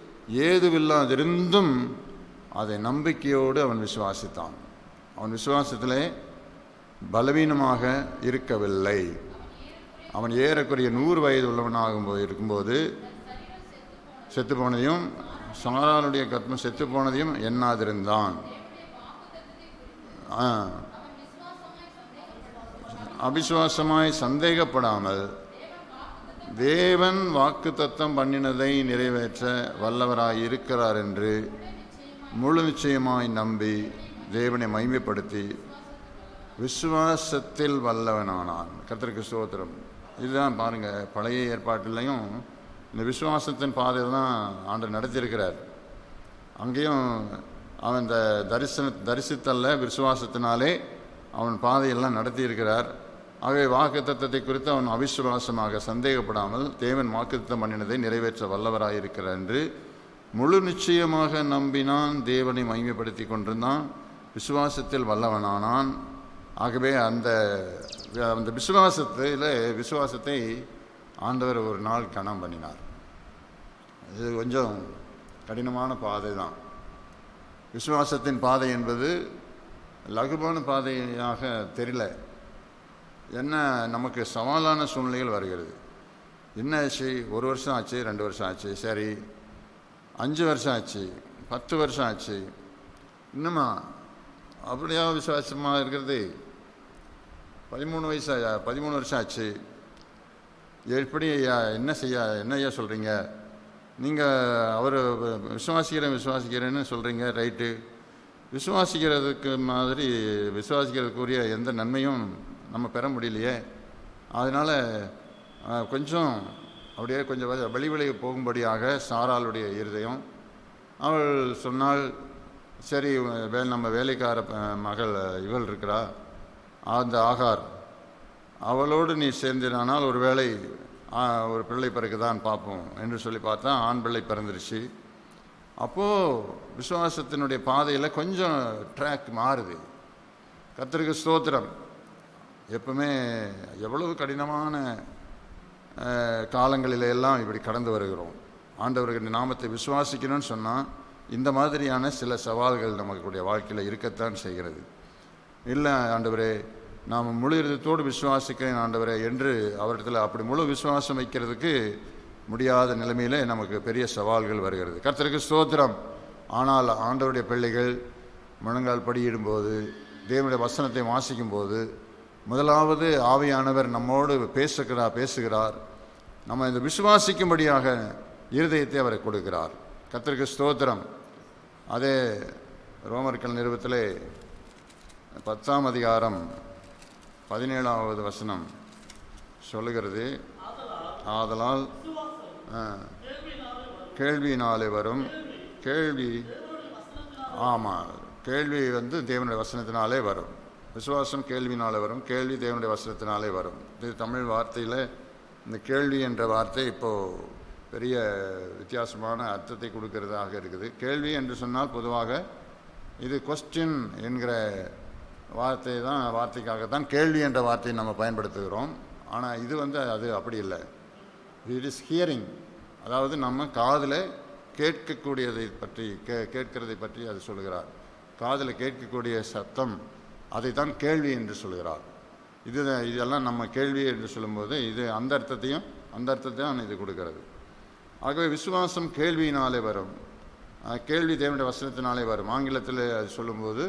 ஏதுவில்லாதிருந்தும் அதை நம்பிக்கையோடு அவன் விசுவாசித்தான் அவன் விசுவாசத்திலே பலவீனமாக இருக்கவில்லை அவன் ஏறக்குறைய நூறு வயது உள்ளவனாகும் போது இருக்கும்போது செத்து போனதையும் சாராளுடைய கற்பம் செத்து போனதையும் எண்ணாதிருந்தான் ஆ. அவிசுவாசமாய் சந்தேகப்படாமல் தேவன் வாக்கு தத்தம் பண்ணினதை நிறைவேற்ற வல்லவராய் இருக்கிறார் என்று முழு நிச்சயமாய் நம்பி தேவனை மைமைப்படுத்தி விசுவாசத்தில் வல்லவனானான் கர்த்தருக்கு ஸ்தோத்திரம் இதுதான் பாருங்க பழைய ஏற்பாட்டிலையும் இந்த விசுவாசத்தின் பாதையில் தான் ஆண்டு நடத்தியிருக்கிறார் அங்கேயும் அவன் இந்த தரிசன தரிசித்தல்ல விசுவாசத்தினாலே அவன் பாதையெல்லாம் நடத்தியிருக்கிறார் ஆகவே வாக்குத்தத்தத்தை குறித்து அவன் அவிசுவாசமாக சந்தேகப்படாமல் தேவன் வாக்குத்தத்தம் பண்ணினதை நிறைவேற்ற வல்லவராயிருக்கிறார் என்று முழு நிச்சயமாக நம்பினான் தேவனை மைமைப்படுத்தி கொண்டிருந்தான் விசுவாசத்தில் வல்லவனானான் ஆகவே அந்த அந்த விசுவாசத்தில் விசுவாசத்தை ஆண்டவர் ஒரு நாள் கணம் பண்ணினார் இது கொஞ்சம் கடினமான பாதை தான் விசுவாசத்தின் பாதை என்பது லகுவான பாதையாக தெரியல என்ன நமக்கு சவாலான சூழ்நிலைகள் வருகிறது என்ன ஆச்சு ஒரு வருஷம் ஆச்சு ரெண்டு வருஷம் ஆச்சு சரி அஞ்சு வருஷம் ஆச்சு பத்து வருஷம் ஆச்சு இன்னுமா அப்படியா விசுவாசமாக இருக்கிறது பதிமூணு வயசு ஆ- பதிமூணு வருஷம் ஆச்சு எப்படி ஐயா என்ன செய்ய என்ன ஐயா சொல்கிறீங்க நீங்கள் அவர் விசுவாசிக்கிறேன் விசுவாசிக்கிறேன்னு சொல்கிறீங்க ரைட்டு விசுவாசிக்கிறதுக்கு மாதிரி விசுவாசிக்கிறதுக்குரிய எந்த நன்மையும் நம்ம பெற முடியலையே அதனால் கொஞ்சம் அப்படியே கொஞ்சம் வ- வெளி வெளியே போகும்படியாக சாராளுடைய இருதயம் அவள் சொன்னாள் சரி வே நம்ம வேலைக்கார அஹ், மகள் இவள் இருக்கிறா அந்த ஆகார் அவளோடு நீ சேர்ந்திரானால் ஒரு வேளை ஒரு பிள்ளை பிறகுதான் பார்ப்போம் என்று சொல்லி பார்த்தா ஆண் பிள்ளை பிறந்துருச்சு அப்போது விசுவாசத்தினுடைய பாதையில் கொஞ்சம் ட்ராக் மாறுது கர்த்தருக்கு ஸ்தோத்திரம் எப்பவுமே எவ்வளவு கடினமான அஹ், காலங்களில எல்லாம் இப்படி கடந்து வருகிறோம் ஆண்டவர்கள் நாமத்தை விசுவாசிக்கணும்னு சொன்னால் இந்த மாதிரியான சில சவால்கள் நமக்குடைய வாழ்க்கையில் இருக்கத்தான் செய்கிறது இல்லை ஆண்டவரே நாம் முழு இருதத்தோடு விசுவாசிக்கிறேன் ஆண்டவரே என்று அவரிடத்தில் அப்படி முழு விசுவாசம் வைக்கிறதுக்கு முடியாத நிலைமையிலே நமக்கு பெரிய சவால்கள் வருகிறது கர்த்தருக்கு ஸ்தோத்திரம் ஆனால் ஆண்டவருடைய பிள்ளைகள் முழங்கால் படியிடும்போது தேவனுடைய வசனத்தை வாசிக்கும்போது முதலாவது ஆவியானவர் நம்மோடு பேசுகிறார் பேசுகிறார் நம்ம இந்த விசுவாசிக்கும்படியாக இருதயத்தை அவர் கொடுக்கிறார் கர்த்தருக்கு ஸ்தோத்திரம் அதே ரோமர்கள் நிறுவத்திலே பத்தாம் அதிகாரம் பதினேழாவது வசனம் சொல்லுகிறது ஆதலால் ஆ, கேள்வியினாலே வரும் கேள்வி ஆமாம் கேள்வி வந்து தேவனுடைய வசனத்தினாலே வரும் விசுவாசம் கேள்வினாலே வரும் கேள்வி தேவனுடைய வசனத்தினாலே வரும் இது தமிழ் வார்த்தையில் இந்த கேள்வி என்ற வார்த்தை இப்போது பெரிய வித்தியாசமான அர்த்தத்தை கொடுக்கிறதாக இருக்குது கேள்வி என்று சொன்னால் பொதுவாக இது கொஸ்டின் என்கிற வார்த்தை தான் வார்த்தைக்காக தான் கேள்வி என்ற வார்த்தையை நம்ம பயன்படுத்துகிறோம் ஆனால் இது வந்து அது அப்படி இல்லை இட் இஸ் ஹியரிங் அதாவது நம்ம காதில் கேட்கக்கூடியதை பற்றி கே கேட்கிறதை பற்றி அது சொல்கிறார் காதில் கேட்கக்கூடிய சத்தம் அதைத்தான் கேள்வி என்று சொல்கிறார் இது இதெல்லாம் நம்ம கேள்வி என்று சொல்லும்போது இது அந்த அர்த்தத்தையும் அந்த அர்த்தத்தை தான் இது கொடுக்கிறது ஆகவே விசுவாசம் கேள்வியினாலே வரும் அஹ், கேள்வி தேவனுடைய வசனத்தினாலே வரும் ஆங்கிலத்தில் அது சொல்லும்போது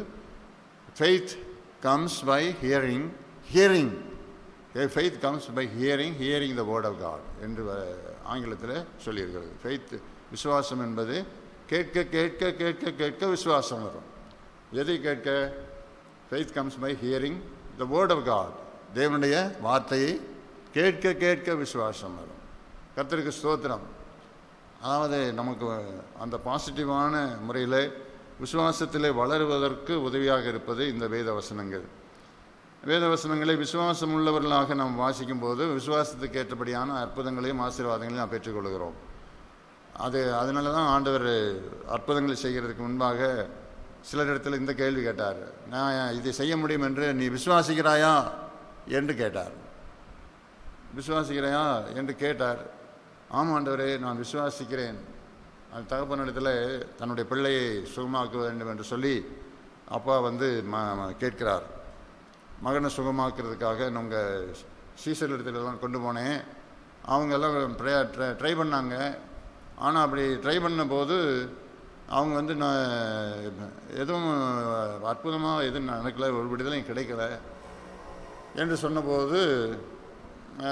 faith comes by hearing hearing faith comes by hearing hearing the word of God என்று அஹ், ஆங்கிலத்தில் சொல்லியிருக்கிறது ஃபெய்த் விசுவாசம் என்பது கேட்க கேட்க கேட்க கேட்க விசுவாசம் வரும் எதை கேட்க faith comes by hearing the word of God தேவனுடைய வார்த்தையை கேட்க கேட்க விசுவாசம் வரும் கர்த்தருக்கு ஸ்தோத்திரம் அதாவது நமக்கு அந்த பாசிட்டிவான முறையில் விசுவாசத்திலே வளருவதற்கு உதவியாக இருப்பது இந்த வேத வசனங்கள் வேத வசனங்களை விசுவாசம் உள்ளவர்களாக நாம் வாசிக்கும் போது விசுவாசத்துக்கு ஏற்றபடியான அற்புதங்களையும் ஆசீர்வாதங்களையும் நாம் பெற்றுக்கொள்கிறோம் அது அதனால தான் ஆண்டவர் அற்புதங்களை செய்கிறதுக்கு முன்பாக சிலரிடத்தில் இந்த கேள்வி கேட்டார் நான் இதை செய்ய முடியும் என்று நீ விசுவாசிக்கிறாயா என்று கேட்டார் விசுவாசிக்கிறாயா என்று கேட்டார் ஆமாண்டவரே நான் விசுவாசிக்கிறேன் அந்த தகப்பனிடத்தில் தன்னுடைய பிள்ளையை சுகமாக்க வேண்டும் என்று சொல்லி அப்பா வந்து ம ம- கேட்கிறார் மகனை சுகமாக்குறதுக்காக உங்கள் சீசர் இடத்துலலாம் கொண்டு போனேன் அவங்க எல்லாம் ட்ரை ட்ரை ட்ரை பண்ணாங்க ஆனால் அப்படி ட்ரை பண்ணும்போது அவங்க வந்து நான் எதுவும் அற்புதமாக எதுவும் நடக்கலை ஒரு விடுதலையும் கிடைக்கல என்று சொன்னபோது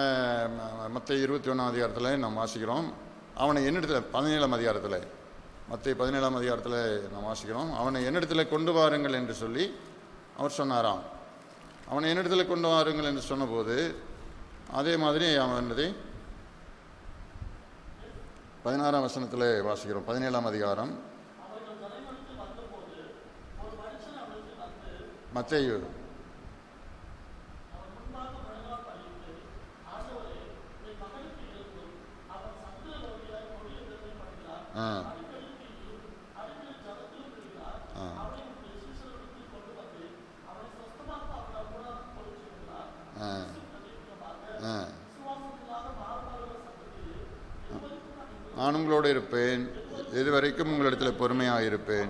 மற்ற இருபத்தி ஒன்றாம் அதிகாரத்தில் நாம் வாசிக்கிறோம் அவனை என்னிடத்தில் பதினேழாம் அதிகாரத்தில் மத்திய பதினேழாம் அதிகாரத்தில் நாம் வாசிக்கிறோம் அவனை என்னிடத்தில் கொண்டு வாருங்கள் என்று சொல்லி அவர் சொன்னாராம் அவனை என்னிடத்தில் கொண்டு வாருங்கள் என்று சொன்னபோது அதே மாதிரி அவன் என்னதை பதினாறாம் வசனத்தில் வாசிக்கிறோம் பதினேழாம் அதிகாரம் மத்தேயு ஆ ஆ ஆ ஆ நான் உங்களோடு இருப்பேன் இதுவரைக்கும் உங்களிடத்தில் பொறுமையாக இருப்பேன்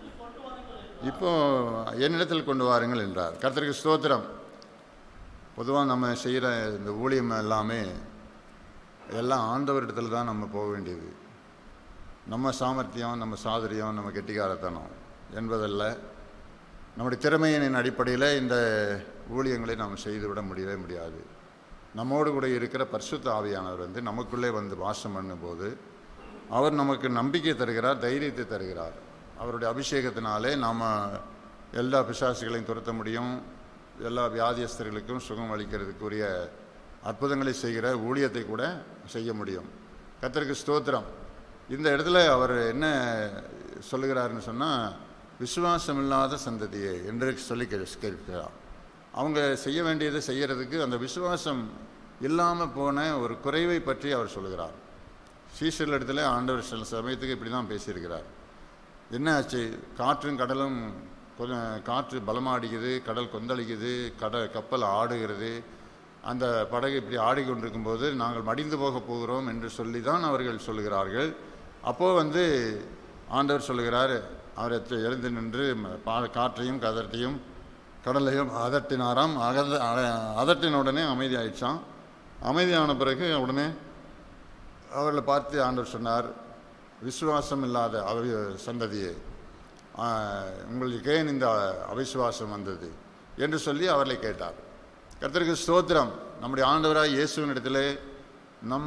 இப்போ என்னிடத்தில் கொண்டு வாருங்கள் என்றார் கர்த்தருக்கு ஸ்தோத்திரம் பொதுவாக நம்ம செய்கிற இந்த ஊழியம் எல்லாமே எல்லாம் ஆண்டவரிடத்தில் தான் நம்ம போக வேண்டியது நம்ம சாமர்த்தியம் நம்ம சாதுரியம் நம்ம கெட்டிக்காரத்தனம் என்பதல்ல நம்முடைய திறமையின் அடிப்படையில் இந்த ஊழியங்களை நாம் செய்துவிட முடியவே முடியாது நம்மோடு கூட இருக்கிற பரிசுத்த ஆவியானவர் வந்து நமக்குள்ளே வந்து வாசம் பண்ணும்போது அவர் நமக்கு நம்பிக்கை தருகிறார் தைரியத்தை தருகிறார் அவருடைய அபிஷேகத்தினாலே நாம் எல்லா பிசாசுகளையும் துரத்த முடியும் எல்லா வியாதியஸ்தர்களுக்கும் சுகம் அளிக்கிறதுக்குரிய அற்புதங்களை செய்கிற ஊழியத்தை கூட செய்ய முடியும் கர்த்தருக்கு ஸ்தோத்திரம் இந்த இடத்துல அவர் என்ன சொல்லுகிறாருன்னு சொன்னால் விசுவாசமில்லாத சந்ததியே என்று சொல்லி கே- கேட்கிறார் அவங்க செய்ய வேண்டியதை செய்யறதுக்கு அந்த விசுவாசம் இல்லாமல் போன ஒரு குறைவை பற்றி அவர் சொல்லுகிறார் சீசர்கள் இடத்துல ஆண்டவர் சில சமயத்துக்கு இப்படி தான் பேசியிருக்கிறார் என்ன ஆச்சு காற்றும் கடலும் கொஞ்சம் காற்று பலமாடிக்குது கடல் கொந்தளிக்குது கடல் கப்பல் ஆடுகிறது அந்த படகு இப்படி ஆடிக்கொண்டிருக்கும்போது நாங்கள் மடிந்து போக போகிறோம் என்று சொல்லி தான் அவர்கள் சொல்லுகிறார்கள் அப்போது வந்து ஆண்டவர் சொல்லுகிறார் அவர் எத்த- எழுந்து நின்று ம- பா- காற்றையும் கதற்றையும் கடலையும் அதட்டினாராம் அகத அ- அதட்டின உடனே அமைதி ஆயிடுச்சான் அமைதியான பிறகு உடனே அவர்களை பார்த்து ஆண்டவர் சொன்னார் விசுவாசம் இல்லாத அவி சந்ததியே ஆ, உங்களுக்கு ஏன் இந்த அவிசுவாசம் வந்தது என்று சொல்லி அவர்களை கேட்டார் கர்த்தருக்கு ஸ்தோத்திரம் நம்முடைய ஆண்டவராய் இயேசுவினிடத்திலே நம்ம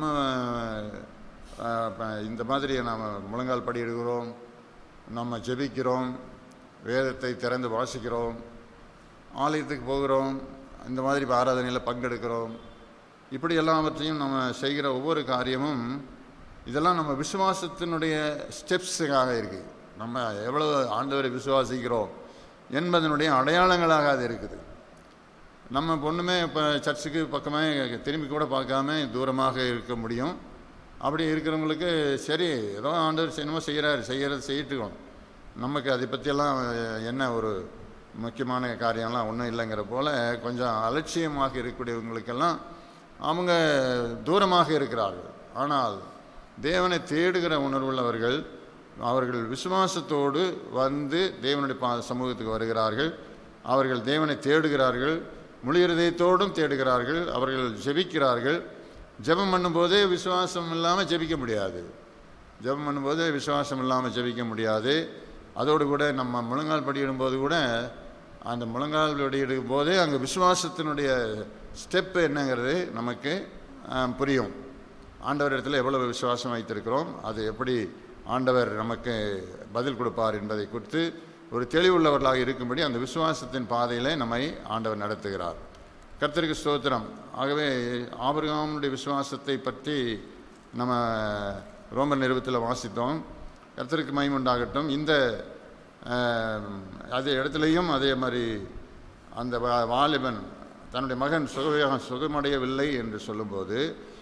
ஆ, ப- இந்த மாதிரி நாம் முழங்கால் படியிடுகிறோம் நம்ம ஜெபிக்கிறோம் வேதத்தை திறந்து வாசிக்கிறோம் ஆலயத்துக்கு போகிறோம் இந்த மாதிரி ஆராதனையில் பங்கெடுக்கிறோம் இப்படி எல்லாவற்றையும் நம்ம செய்கிற ஒவ்வொரு காரியமும் இதெல்லாம் நம்ம விசுவாசத்தினுடைய ஸ்டெப்ஸுக்காக இருக்குது நம்ம எவ்வளவு ஆண்டவரை விசுவாசிக்கிறோம் என்பதனுடைய அடையாளங்களாக அது இருக்குது நம்ம பொண்ணுமே இப்போ சர்ச்சுக்கு பக்கமே திரும்பி கூட பார்க்காம தூரமாக இருக்க முடியும் அப்படி இருக்கிறவங்களுக்கு சரி ஏதோ ஆண்டவர் என்னமோ செய்கிறாரு செய்கிறது செய்யிட்டுக்கணும் நமக்கு அதை பற்றியெல்லாம் என்ன ஒரு முக்கியமான காரியம்லாம் ஒன்றும் இல்லைங்கிற போல் கொஞ்சம் அலட்சியமாக இருக்கக்கூடியவங்களுக்கெல்லாம் அவங்க தூரமாக இருக்கிறார்கள் ஆனால் தேவனை தேடுகிற உணர்வுள்ளவர்கள் அவர்கள் விசுவாசத்தோடு வந்து தேவனுடைய பா சமூகத்துக்கு வருகிறார்கள் அவர்கள் தேவனை தேடுகிறார்கள் முழு இருதயத்தோடும் தேடுகிறார்கள் அவர்கள் ஜெபிக்கிறார்கள் ஜெபம் பண்ணும்போதே விசுவாசம் இல்லாமல் ஜெபிக்க முடியாது ஜெபம் பண்ணும்போது விசுவாசம் இல்லாமல் ஜெபிக்க முடியாது அதோடு கூட நம்ம முழங்கால் படியிடும்போது கூட அந்த முழங்கால் படியிடும் போதே அங்கே விசுவாசத்தினுடைய ஸ்டெப் என்னங்கிறது நமக்கு ஆஹ், புரியும் ஆண்டவர் இடத்துல எவ்வளவு விசுவாசம் வைத்திருக்கிறோம் அது எப்படி ஆண்டவர் நமக்கு பதில் கொடுப்பார் என்பதை குறித்து ஒரு தெளிவுள்ளவர்களாக இருக்கும்படி அந்த விசுவாசத்தின் பாதையிலே நம்மை ஆண்டவர் நடத்துகிறார் கர்த்தருக்கு ஸ்தோத்திரம் ஆகவே ஆபிரகாமுடைய விசுவாசத்தை பற்றி நம்ம ரோமர் நிறுவத்தில் வாசித்தோம் கர்த்தருக்கு மகிமுண்டாகட்டும் இந்த ஆஹ், அதே இடத்துலையும் அதே மாதிரி அந்த வா- வாலிபன் தன்னுடைய மகன் சுக சுகமடையவில்லை என்று சொல்லும்போது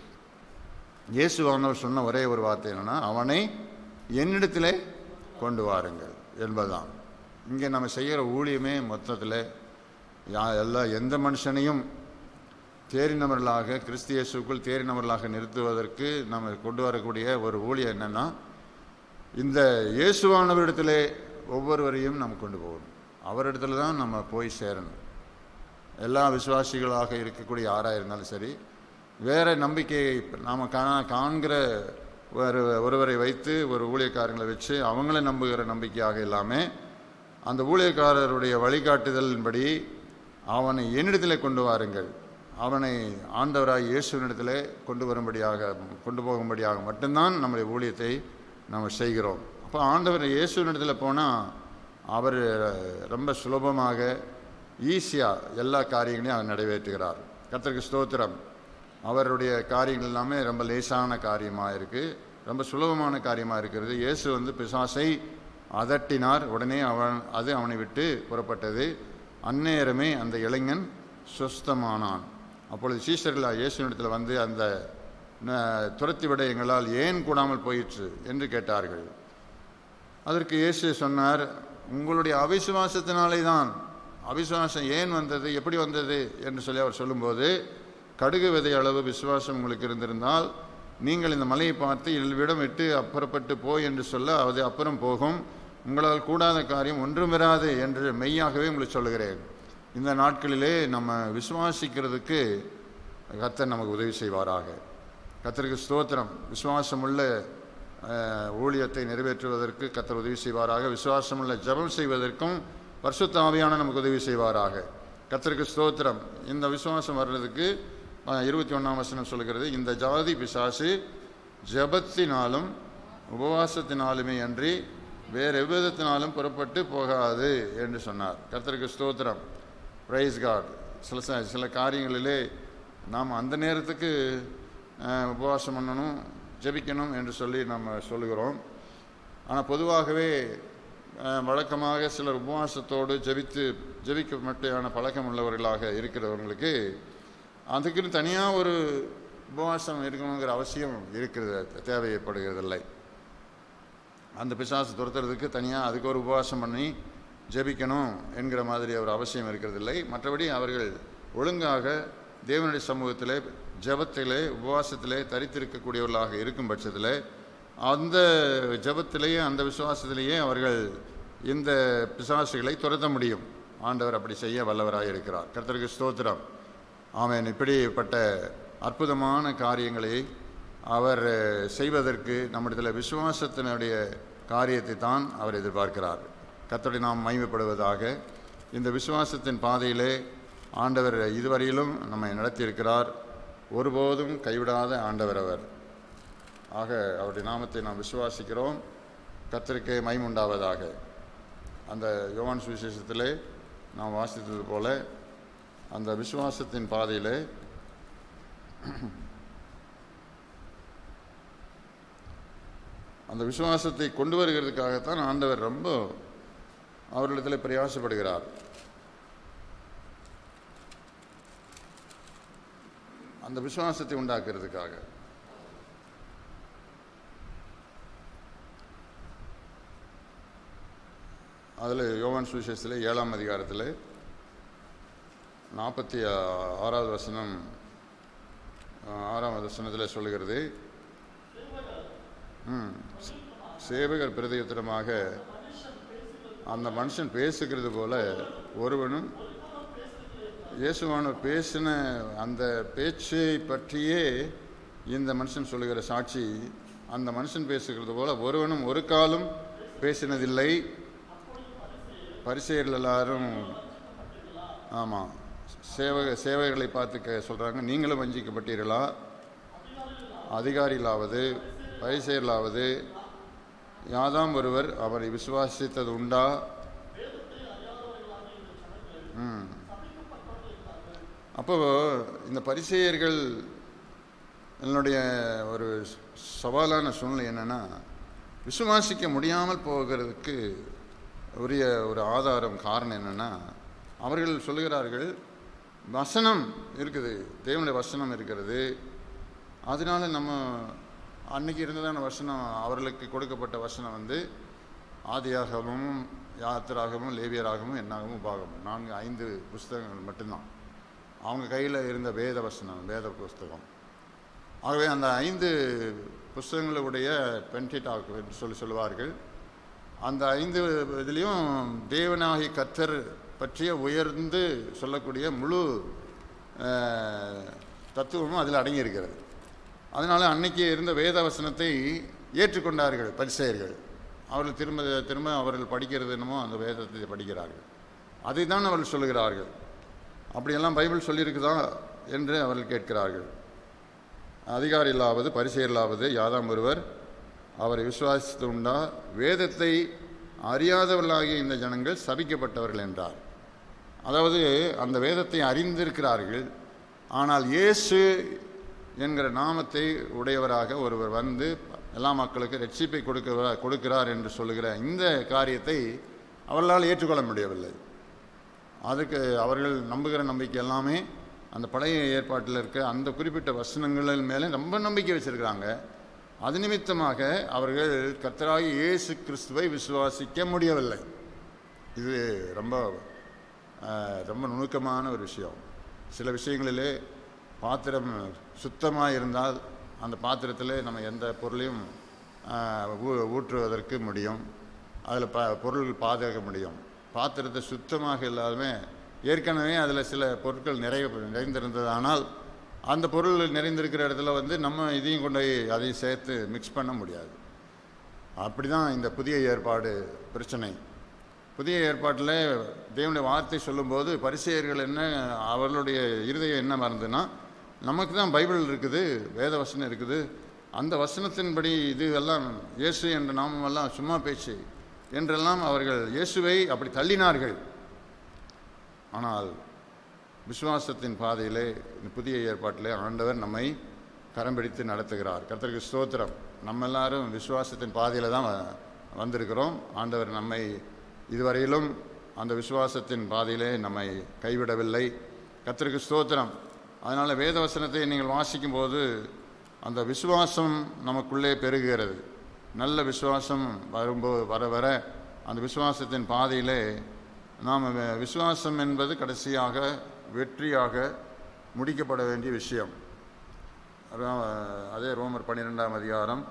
இயேசுவானவர் சொன்ன ஒரே ஒரு வார்த்தை என்னன்னா அவனை என்னிடத்திலே கொண்டு வாருங்கள் என்பதுதான் இங்கே நம்ம செய்கிற ஊழியமே மொத்தத்தில் யா எல்லா எந்த மனுஷனையும் தேறினவர்களாக கிறிஸ்து இயேசுக்குள் தேறினவர்களாக நிறுத்துவதற்கு நம்ம கொண்டு வரக்கூடிய ஒரு ஊழியம் என்னன்னா இந்த இயேசுவானவரிடத்திலே ஒவ்வொருவரையும் நம்ம கொண்டு போகணும் அவரிடத்துல தான் நம்ம போய் சேரணும் எல்லா விசுவாசிகளாக இருக்கக்கூடிய யாராக இருந்தாலும் சரி வேற நம்பிக்கையை நாம் கா காண்கிற ஒரு ஒருவரை வைத்து ஒரு ஊழியக்காரங்களை வச்சு அவங்கள நம்புகிற நம்பிக்கையாக இல்லாமல் அந்த ஊழியக்காரருடைய வழிகாட்டுதலின்படி அவனை என்னிடத்தில் கொண்டு வாருங்கள் அவனை ஆண்டவராய் இயேசுவினிடத்தில் கொண்டு வரும்படியாக கொண்டு போகும்படியாக மட்டும்தான் நம்முடைய ஊழியத்தை நாம் செய்கிறோம் அப்போ ஆண்டவர் இயேசுனிடத்தில் போனால் அவர் ரொம்ப சுலபமாக ஈஸியாக எல்லா காரியங்களையும் அவர் நிறைவேற்றுகிறார் கர்த்தருக்கு ஸ்தோத்திரம் அவருடைய காரியங்கள் எல்லாமே ரொம்ப லேசான காரியமாக இருக்குது ரொம்ப சுலபமான காரியமாக இருக்கிறது இயேசு வந்து பிசாசை அதட்டினார் உடனே அவன் அது அவனை விட்டு புறப்பட்டது அந்நேரமே அந்த இளைஞன் சுஸ்தமானான் அப்பொழுது சீஷர்கள் இயேசுனிடத்தில் வந்து அந்த ந- துரத்திவிட எங்களால் ஏன் கூடாமல் போயிற்று என்று கேட்டார்கள் அதற்கு இயேசு சொன்னார் உங்களுடைய அவிசுவாசத்தினாலே தான் அவிசுவாசம் ஏன் வந்தது எப்படி வந்தது என்று சொல்லி அவர் சொல்லும்போது கடுகு விதை அளவு விசுவாசம் உங்களுக்கு இருந்திருந்தால் நீங்கள் இந்த மலையை பார்த்து இல்விடம் விட்டு அப்புறப்பட்டு போ என்று சொல்ல அது அப்புறம் போகும் உங்களால் கூடாத காரியம் ஒன்றும் வராது என்று மெய்யாகவே உங்களுக்கு சொல்லுகிறேன் இந்த நாட்களிலே நம்ம விசுவாசிக்கிறதுக்கு கர்த்தர் நமக்கு உதவி செய்வாராக கர்த்தருக்கு ஸ்தோத்திரம் விசுவாசமுள்ள அஹ், ஊழியத்தை நிறைவேற்றுவதற்கு கர்த்தர் உதவி செய்வாராக விசுவாசமுள்ள ஜெபம் செய்வதற்கும் பரிசுத்த ஆவியான நமக்கு உதவி செய்வாராக கர்த்தருக்கு ஸ்தோத்திரம் இந்த விசுவாசம் வர்றதுக்கு அஹ், இருபத்தி ஒன்றாம் வசனம் சொல்கிறது இந்த ஜாதி பிசாசு ஜெபத்தினாலும் உபவாசத்தினாலுமே அன்றி வேறு எவ்விதத்தினாலும் புறப்பட்டு போகாது என்று சொன்னார் கர்த்தருக்கு ஸ்தோத்திரம் பிரைஸ் காட் சில ச- சில காரியங்களிலே நாம் அந்த நேரத்துக்கு அஹ், உபவாசம் பண்ணணும் ஜெபிக்கணும் என்று சொல்லி நம்ம சொல்லுகிறோம் ஆனால் பொதுவாகவே அஹ், வழக்கமாக சிலர் உபவாசத்தோடு ஜெபித்து ஜெபிக்க மட்டையான பழக்கம் உள்ளவர்களாக இருக்கிறவங்களுக்கு அதுக்குன்னு தனியாக ஒரு உபவாசம் இருக்கணுங்கிற அவசியம் இருக்கிறது தேவைப்படுகிறதில்லை அந்த பிசாசு துரத்துறதுக்கு தனியாக அதுக்கு ஒரு உபவாசம் பண்ணி ஜெபிக்கணும் என்கிற மாதிரி ஒரு அவசியம் இருக்கிறதில்லை மற்றபடி அவர்கள் ஒழுங்காக தேவனுடைய சமூகத்திலே ஜெபத்திலே உபவாசத்திலே தரித்திருக்கக்கூடியவர்களாக இருக்கும் பட்சத்தில் அந்த ஜெபத்திலேயே அந்த விசுவாசத்திலேயே அவர்கள் இந்த பிசாசுகளை துரத்த முடியும் ஆண்டவர் அப்படி செய்ய வல்லவராக இருக்கிறார் கர்த்தருக்கு ஸ்தோத்திரம் ஆமென் இப்படிப்பட்ட அற்புதமான காரியங்களை அவர் அஹ், செய்வதற்கு நம்மிடத்தில் விசுவாசத்தினுடைய காரியத்தை தான் அவர் எதிர்பார்க்கிறார் கர்த்தரை நாம் மகிமைப்படுவதாக இந்த விசுவாசத்தின் பாதையிலே ஆண்டவர் இதுவரையிலும் நம்மை நடத்தியிருக்கிறார் ஒருபோதும் கைவிடாத ஆண்டவர் அவர் ஆக அவருடைய நாமத்தை நாம் விசுவாசிக்கிறோம் கர்த்தருக்கே மகிமுண்டாவதாக அந்த யோவான் சுவிசேஷத்திலே நாம் வாசித்தது போல அந்த விசுவாசத்தின் பாதையிலே அந்த விசுவாசத்தை கொண்டு வருகிறதுக்காகத்தான் ஆண்டவர் ரொம்ப அவர்களிடத்தில் பிரயாசப்படுகிறார் அந்த விசுவாசத்தை உண்டாக்குறதுக்காக அதில் யோவான் சுவிசேஷத்தில் ஏழாம் அதிகாரத்தில் நாற்பத்தி ஆறாவது வசனம் ஆஹ், ஆறாம் வசனத்தில் சொல்லுகிறது ம் சேவகர் பிரதியுத்தரமாக அந்த மனுஷன் பேசுகிறது போல ஒருவனும் இயேசுவானவர் பேசின அந்த பேச்சை பற்றியே இந்த மனுஷன் சொல்லுகிற சாட்சி அந்த மனுஷன் பேசுகிறது போல ஒருவனும் ஒரு காலும் பேசினதில்லை பரிசெயர்கள் எல்லாரும் ஆமாம் சேவக சேவைகளை பார்த்து கே சொல்கிறாங்க நீங்களும் வஞ்சிக்கப்பட்டீர்களா அதிகாரிகளாவது பரிசெயர்களாவது யாதாம் ஒருவர் அவரை விசுவாசித்தது உண்டா ம் அப்போ இந்த பரிசெயர்கள் என்னுடைய ஒரு சவாலான சூழ்நிலை என்னன்னா விசுவாசிக்க முடியாமல் போகிறதுக்கு உரிய ஒரு ஆதாரம் காரணம் என்னன்னா அவர்கள் சொல்லுகிறார்கள் வசனம் இருக்குது தேவனுடைய வசனம் இருக்கிறது அதனால நம்ம அன்னைக்கு இருந்ததான வசனம் அவர்களுக்கு கொடுக்கப்பட்ட வசனம் வந்து ஆதியாகமும் யாத்திராகமும் லேவியராகமும் என்னாகமும் பாகமும் நான்கு ஐந்து புஸ்தகங்கள் மட்டும்தான் அவங்க கையில் இருந்த வேத வசனம் வேத புஸ்தகம் ஆகவே அந்த ஐந்து புஸ்தகங்களுடைய பென்டிடாக் என்று சொல்லி சொல்லுவார்கள் அந்த ஐந்து இதுலேயும் தேவனாகி கத்தர் பற்றிய உயர்ந்து சொல்லக்கூடிய முழு அஹ், தத்துவமும் அதில் அடங்கியிருக்கிறது அதனால் அன்னைக்கு இருந்த வேத வசனத்தை ஏற்றுக்கொண்டார்கள் பரிசெயர்கள் அவர்கள் திரும்ப திரும்ப அவர்கள் படிக்கிறது என்னமோ அந்த வேதத்தை படிக்கிறார்கள் அதை தான் அவர்கள் சொல்லுகிறார்கள் அப்படியெல்லாம் பைபிள் சொல்லியிருக்குதா என்று அவர்கள் கேட்கிறார்கள் அதிகாரிகளாவது பரிசெயர்களாவது யாதாம் ஒருவர் அவரை விசுவாசித்து உண்டா வேதத்தை அறியாதவர்களாகிய இந்த ஜனங்கள் சபிக்கப்பட்டவர்கள் என்றார் அதாவது அந்த வேதத்தை அறிந்திருக்கிறார்கள் ஆனால் இயேசு என்கிற நாமத்தை உடையவராக ஒருவர் வந்து எல்லா மக்களுக்கு ரட்சிப்பை கொடுக்க கொடுக்கிறார் என்று சொல்லுகிற இந்த காரியத்தை அவர்களால் ஏற்றுக்கொள்ள முடியவில்லை அதுக்கு அவர்கள் நம்புகிற நம்பிக்கை எல்லாமே அந்த பழைய ஏற்பாட்டில் இருக்க அந்த குறிப்பிட்ட வசனங்கள் மேலே ரொம்ப நம்பிக்கை வச்சிருக்கிறாங்க அது நிமித்தமாக அவர்கள் கர்த்தராகி இயேசு கிறிஸ்துவை விசுவாசிக்க முடியவில்லை இது ரொம்ப அஹ், ரொம்ப நுணுக்கமான ஒரு விஷயம் சில விஷயங்களிலே பாத்திரம் சுத்தமாக இருந்தால் அந்த பாத்திரத்தில் நம்ம எந்த பொருளையும் அஹ், ஊ- ஊற்றுவதற்கு முடியும் அதில் ப பொருள் பாதுகாக்க முடியும் பாத்திரத்தை சுத்தமாக இல்லாதமே ஏற்கனவே அதில் சில பொருட்கள் நிறைய நிறைந்திருந்ததானால் அந்த பொருள் நிறைந்திருக்கிற இடத்துல வந்து நம்ம இதையும் கொண்டு போய் அதையும் சேர்த்து மிக்ஸ் பண்ண முடியாது அப்படி தான் இந்த புதிய ஏற்பாடு பிரச்சனை புதிய ஏற்பாட்டில் தேவனுடைய வார்த்தை சொல்லும்போது பரிசெயர்கள் என்ன அவர்களுடைய இருதயம் என்ன மறந்துன்னா நமக்கு தான் பைபிள் இருக்குது வேத வசனம் இருக்குது அந்த வசனத்தின்படி இது எல்லாம் இயேசு என்ற நாமமெல்லாம் சும்மா பேச்சு என்றெல்லாம் அவர்கள் இயேசுவை அப்படி தள்ளினார்கள் ஆனால் விசுவாசத்தின் பாதையிலே இந்த புதிய ஏற்பாட்டிலே ஆண்டவர் நம்மை கரம் பிடித்து நடத்துகிறார் கர்த்தருக்கு ஸ்தோத்திரம் நம்ம எல்லாரும் விசுவாசத்தின் பாதையில் தான் வ- வந்திருக்கிறோம் ஆண்டவர் நம்மை இதுவரையிலும் அந்த விசுவாசத்தின் பாதையிலே நம்மை கைவிடவில்லை கர்த்தருக்கு ஸ்தோத்திரம் அதனால் வேதவசனத்தை நீங்கள் வாசிக்கும்போது அந்த விசுவாசம் நமக்குள்ளே பெருகுகிறது நல்ல விசுவாசம் வரும்போது வர வர அந்த விசுவாசத்தின் பாதையிலே நாம் வி- விசுவாசம் என்பது கடைசியாக வெற்றியாக முடிக்கப்பட வேண்டிய விஷயம் ரோ- அதே ரோமர் பன்னிரெண்டாம் அதிகாரம்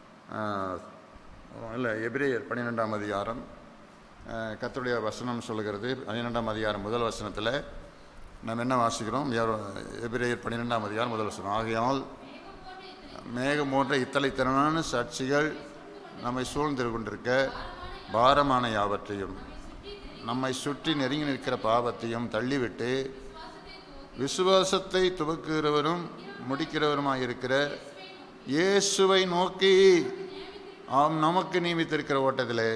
இல்லை எபிரேயர் பன்னிரெண்டாம் அதிகாரம் அஹ், கர்த்தருடைய வசனம் சொல்லுகிறது பன்னிரெண்டாம் அதிகாரம் முதல் வசனத்தில் நாம் என்ன வாசிக்கிறோம் யாரோ- எபிரேயர் பன்னிரெண்டாம் அதிகாரம் முதல் வசனம் ஆகையால் மேகம் போன்ற இத்தலை திறனான சாட்சிகள் நம்மை சூழ்ந்து கொண்டிருக்க பாரமான யாவற்றையும் நம்மை சுற்றி நெருங்கி நிற்கிற பாவத்தையும் தள்ளிவிட்டு விசுவாசத்தை துவக்குகிறவரும் முடிக்கிறவருமாயிருக்கிற இயேசுவை நோக்கி ஆம் நமக்கு நியமித்திருக்கிற ஓட்டத்திலே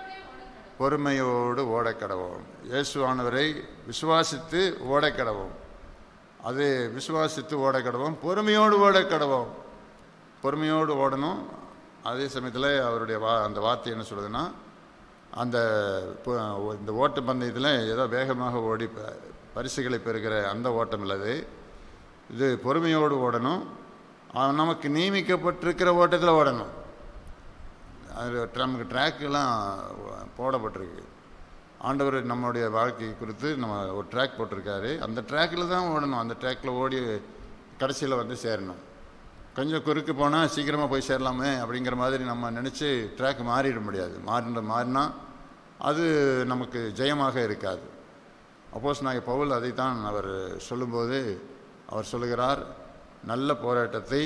பொறுமையோடு ஓடக்கடவோம் இயேசுவானவரை விசுவாசித்து ஓடக்கடவோம் அது விசுவாசித்து ஓடக்கடவோம் பொறுமையோடு ஓடக்கடவோம் பொறுமையோடு ஓடணும் அதே சமயத்தில் அவருடைய வா அந்த வார்த்தை என்ன சொல்லுதுன்னா அந்த பு- இந்த ஓட்ட பந்தயத்தில் ஏதோ வேகமாக ஓடி ப- பரிசுகளை பெறுகிற அந்த ஓட்டம் இல்லது இது பொறுமையோடு ஓடணும் அவன் நமக்கு நியமிக்கப்பட்டிருக்கிற ஓட்டத்தில் ஓடணும் அது நமக்கு ட்ராக்கெல்லாம் போடப்பட்டிருக்கு ஆண்டவர் நம்மளுடைய வாழ்க்கை குறித்து நம்ம ஒரு ட்ராக் போட்டிருக்காரு அந்த ட்ராக்கில் தான் ஓடணும் அந்த ட்ராக்கில் ஓடி கடைசியில் வந்து சேரணும் கொஞ்சம் குறுக்கு போனால் சீக்கிரமாக போய் சேரலாமே அப்படிங்கிற மாதிரி நம்ம நினச்சி ட்ராக் மாறிட முடியாது மாறின மாறினா அது நமக்கு ஜெயமாக இருக்காது அப்போஸ் நாங்கள் பவுல் அதைத்தான் அவர் சொல்லும்போது அவர் சொல்லுகிறார் நல்ல போராட்டத்தை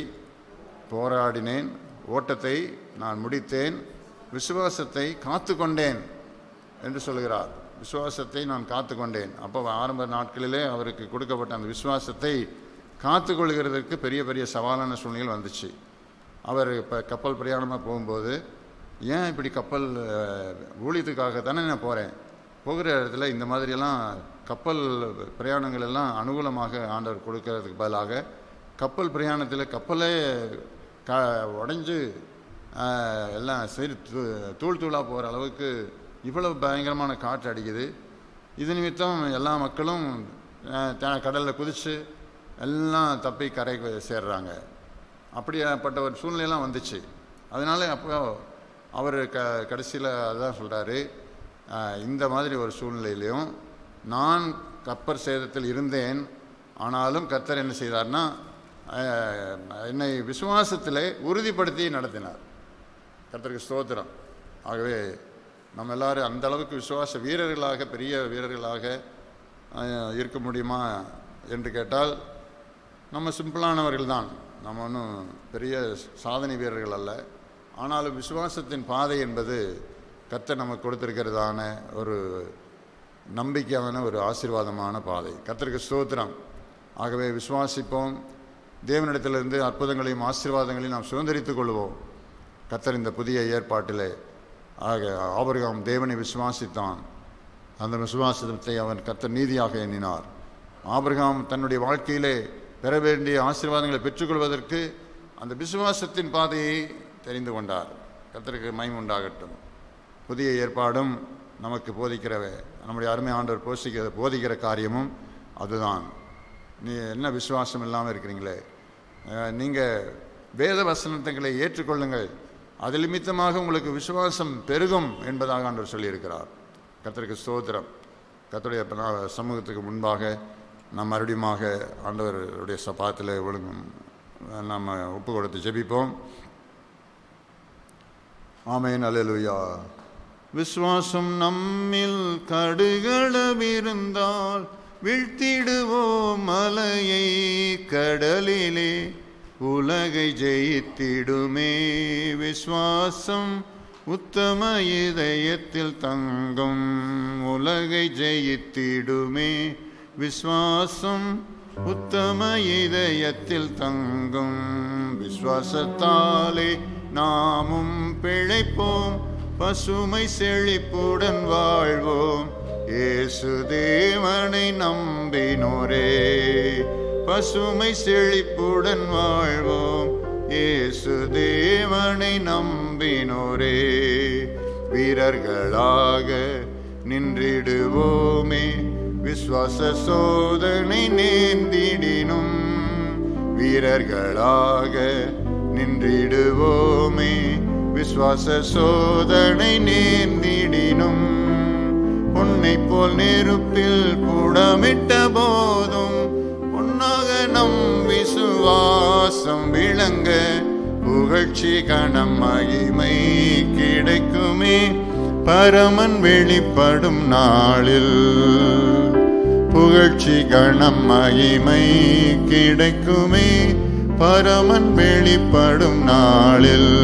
போராடினேன் ஓட்டத்தை நான் முடித்தேன் விசுவாசத்தை காத்து கொண்டேன் என்று சொல்கிறார் விசுவாசத்தை நான் காத்து கொண்டேன் அப்போ ஆரம்ப நாட்களிலே அவருக்கு கொடுக்கப்பட்ட அந்த விசுவாசத்தை காத்து கொள்கிறதற்கு பெரிய பெரிய சவாலான சூழ்நிலைகள் வந்துச்சு அவர் இப்போ கப்பல் பிரயாணமாக போகும்போது ஏன் இப்படி கப்பல் அஹ், ஊழியத்துக்காக தானே நான் போகிறேன் போகிற இடத்துல இந்த மாதிரியெல்லாம் கப்பல் பிரயாணங்கள் எல்லாம் அனுகூலமாக ஆண்டவர் கொடுக்கறதுக்கு பதிலாக கப்பல் பிரயாணத்தில் கப்பலே க உடைஞ்சு ஆஹ், எல்லாம் சரி தூ- தூள் தூளாக போகிற அளவுக்கு இவ்வளவு பயங்கரமான காற்று அடிக்குது இது நிமித்தம் எல்லா மக்களும் ஆஹ், த- கடல்ல குதிச்சு எல்லாம் தப்பி கரைக்கு சேர்றாங்க அப்படியாப்பட்ட ஒரு சூழ்நிலையெல்லாம் வந்துச்சு அதனால அப்போ அவர் க கடைசியில் அதான் சொல்கிறாரு இந்த மாதிரி ஒரு சூழ்நிலையிலையும் நான் கப்பர் சேதத்தில் இருந்தேன் ஆனாலும் கர்த்தர் என்ன செய்தார்னா ஆஹ், என்னை விசுவாசத்திலே உறுதிப்படுத்தி நடத்தினார் கர்த்தருக்கு ஸ்தோத்திரம் ஆகவே நம்ம எல்லாரும் அந்த அளவுக்கு விசுவாச வீரர்களாக பெரிய வீரர்களாக ஆஹ், இருக்க முடியுமா என்று கேட்டால் நம்ம சிம்பிளானவர்கள் தான் நம்ம ஒன்றும் பெரிய சாதனை வீரர்கள் அல்ல ஆனாலும் விசுவாசத்தின் பாதை என்பது கர்த்தர் நமக்கு கொடுத்திருக்கிறதான ஒரு நம்பிக்கையான ஒரு ஆசீர்வாதமான பாதை கர்த்தருக்கு ஸ்தோத்திரம் ஆகவே விசுவாசிப்போம் தேவனிடத்திலிருந்து அற்புதங்களையும் ஆசீர்வாதங்களையும் நாம் சுதந்திரித்துக் கொள்வோம் கத்தர் இந்த புதிய ஏற்பாட்டிலே ஆக ஆபிரகாம் தேவனை விசுவாசித்தான் அந்த விசுவாசத்தை அவன் கத்தர் நீதியாக எண்ணினார் ஆபிரகாம் தன்னுடைய வாழ்க்கையிலே பெற வேண்டிய ஆசீர்வாதங்களை பெற்றுக்கொள்வதற்கு அந்த விசுவாசத்தின் பாதையை தெரிந்து கொண்டார் கத்தருக்கு மயம் உண்டாகட்டும் புதிய ஏற்பாடும் நமக்கு போதிக்கிற நம்முடைய அருமை ஆண்டவர் போதிக்கிற போதிக்கிற காரியமும் அதுதான் நீ என்ன விசுவாசம் இல்லாமல் இருக்கிறீங்களே நீங்கள் வேத வசனத்துகளை ஏற்றுக்கொள்ளுங்கள் அது நிமித்தமாக உங்களுக்கு விசுவாசம் பெருகும் என்பதாக ஆண்டவர் சொல்லியிருக்கிறார் கர்த்தருக்கு ஸ்தோத்திரம் கர்த்தருடைய ப- சமூகத்துக்கு முன்பாக நாம் மறுபடியுமாக ஆண்டவருடைய சபாத்தில் ஒழுங்கும் நம்ம ஒப்பு கொடுத்து ஜெபிப்போம் ஆமேன் அல்லேலூயா விசுவாசம் நம்மில் கடுகளவிருந்தால் வீழ்த்திடுவோம் மலையை கடலிலே உலகை ஜெயித்திடுமே விசுவாசம் உத்தம இதயத்தில் தங்கும் உலகை ஜெயித்திடுமே விசுவாசம் உத்தம இதயத்தில் தங்கும் விசுவாசத்தாலே நாமும் பிழைப்போம் பசுமை செழிப்புடன் வாழ்வோம் இயேசு தேவனை நம்பினோரே பசுமை செழிப்புடன் வாழ்வோம் இயேசு தேவனை நம்பினோரே வீரர்களாக நின்றிடுவோமே விசுவாச சோதனை நேர்ந்திடினும் வீரர்களாக நின்றிடுவோமே விசுவாச சோதனை நேர்ந்திடினும் உன்னை போல் நெருப்பில் புடமிட்ட போதும் பொன்னாக நம் விசுவாசம் விளங்க புகழ்ச்சி கணம் மகிமை கிடைக்குமே பரமன் வெளிப்படும் நாளில் புகழ்ச்சி கணம் மகிமை கிடைக்குமே பரமன் வெளிப்படும் நாளில்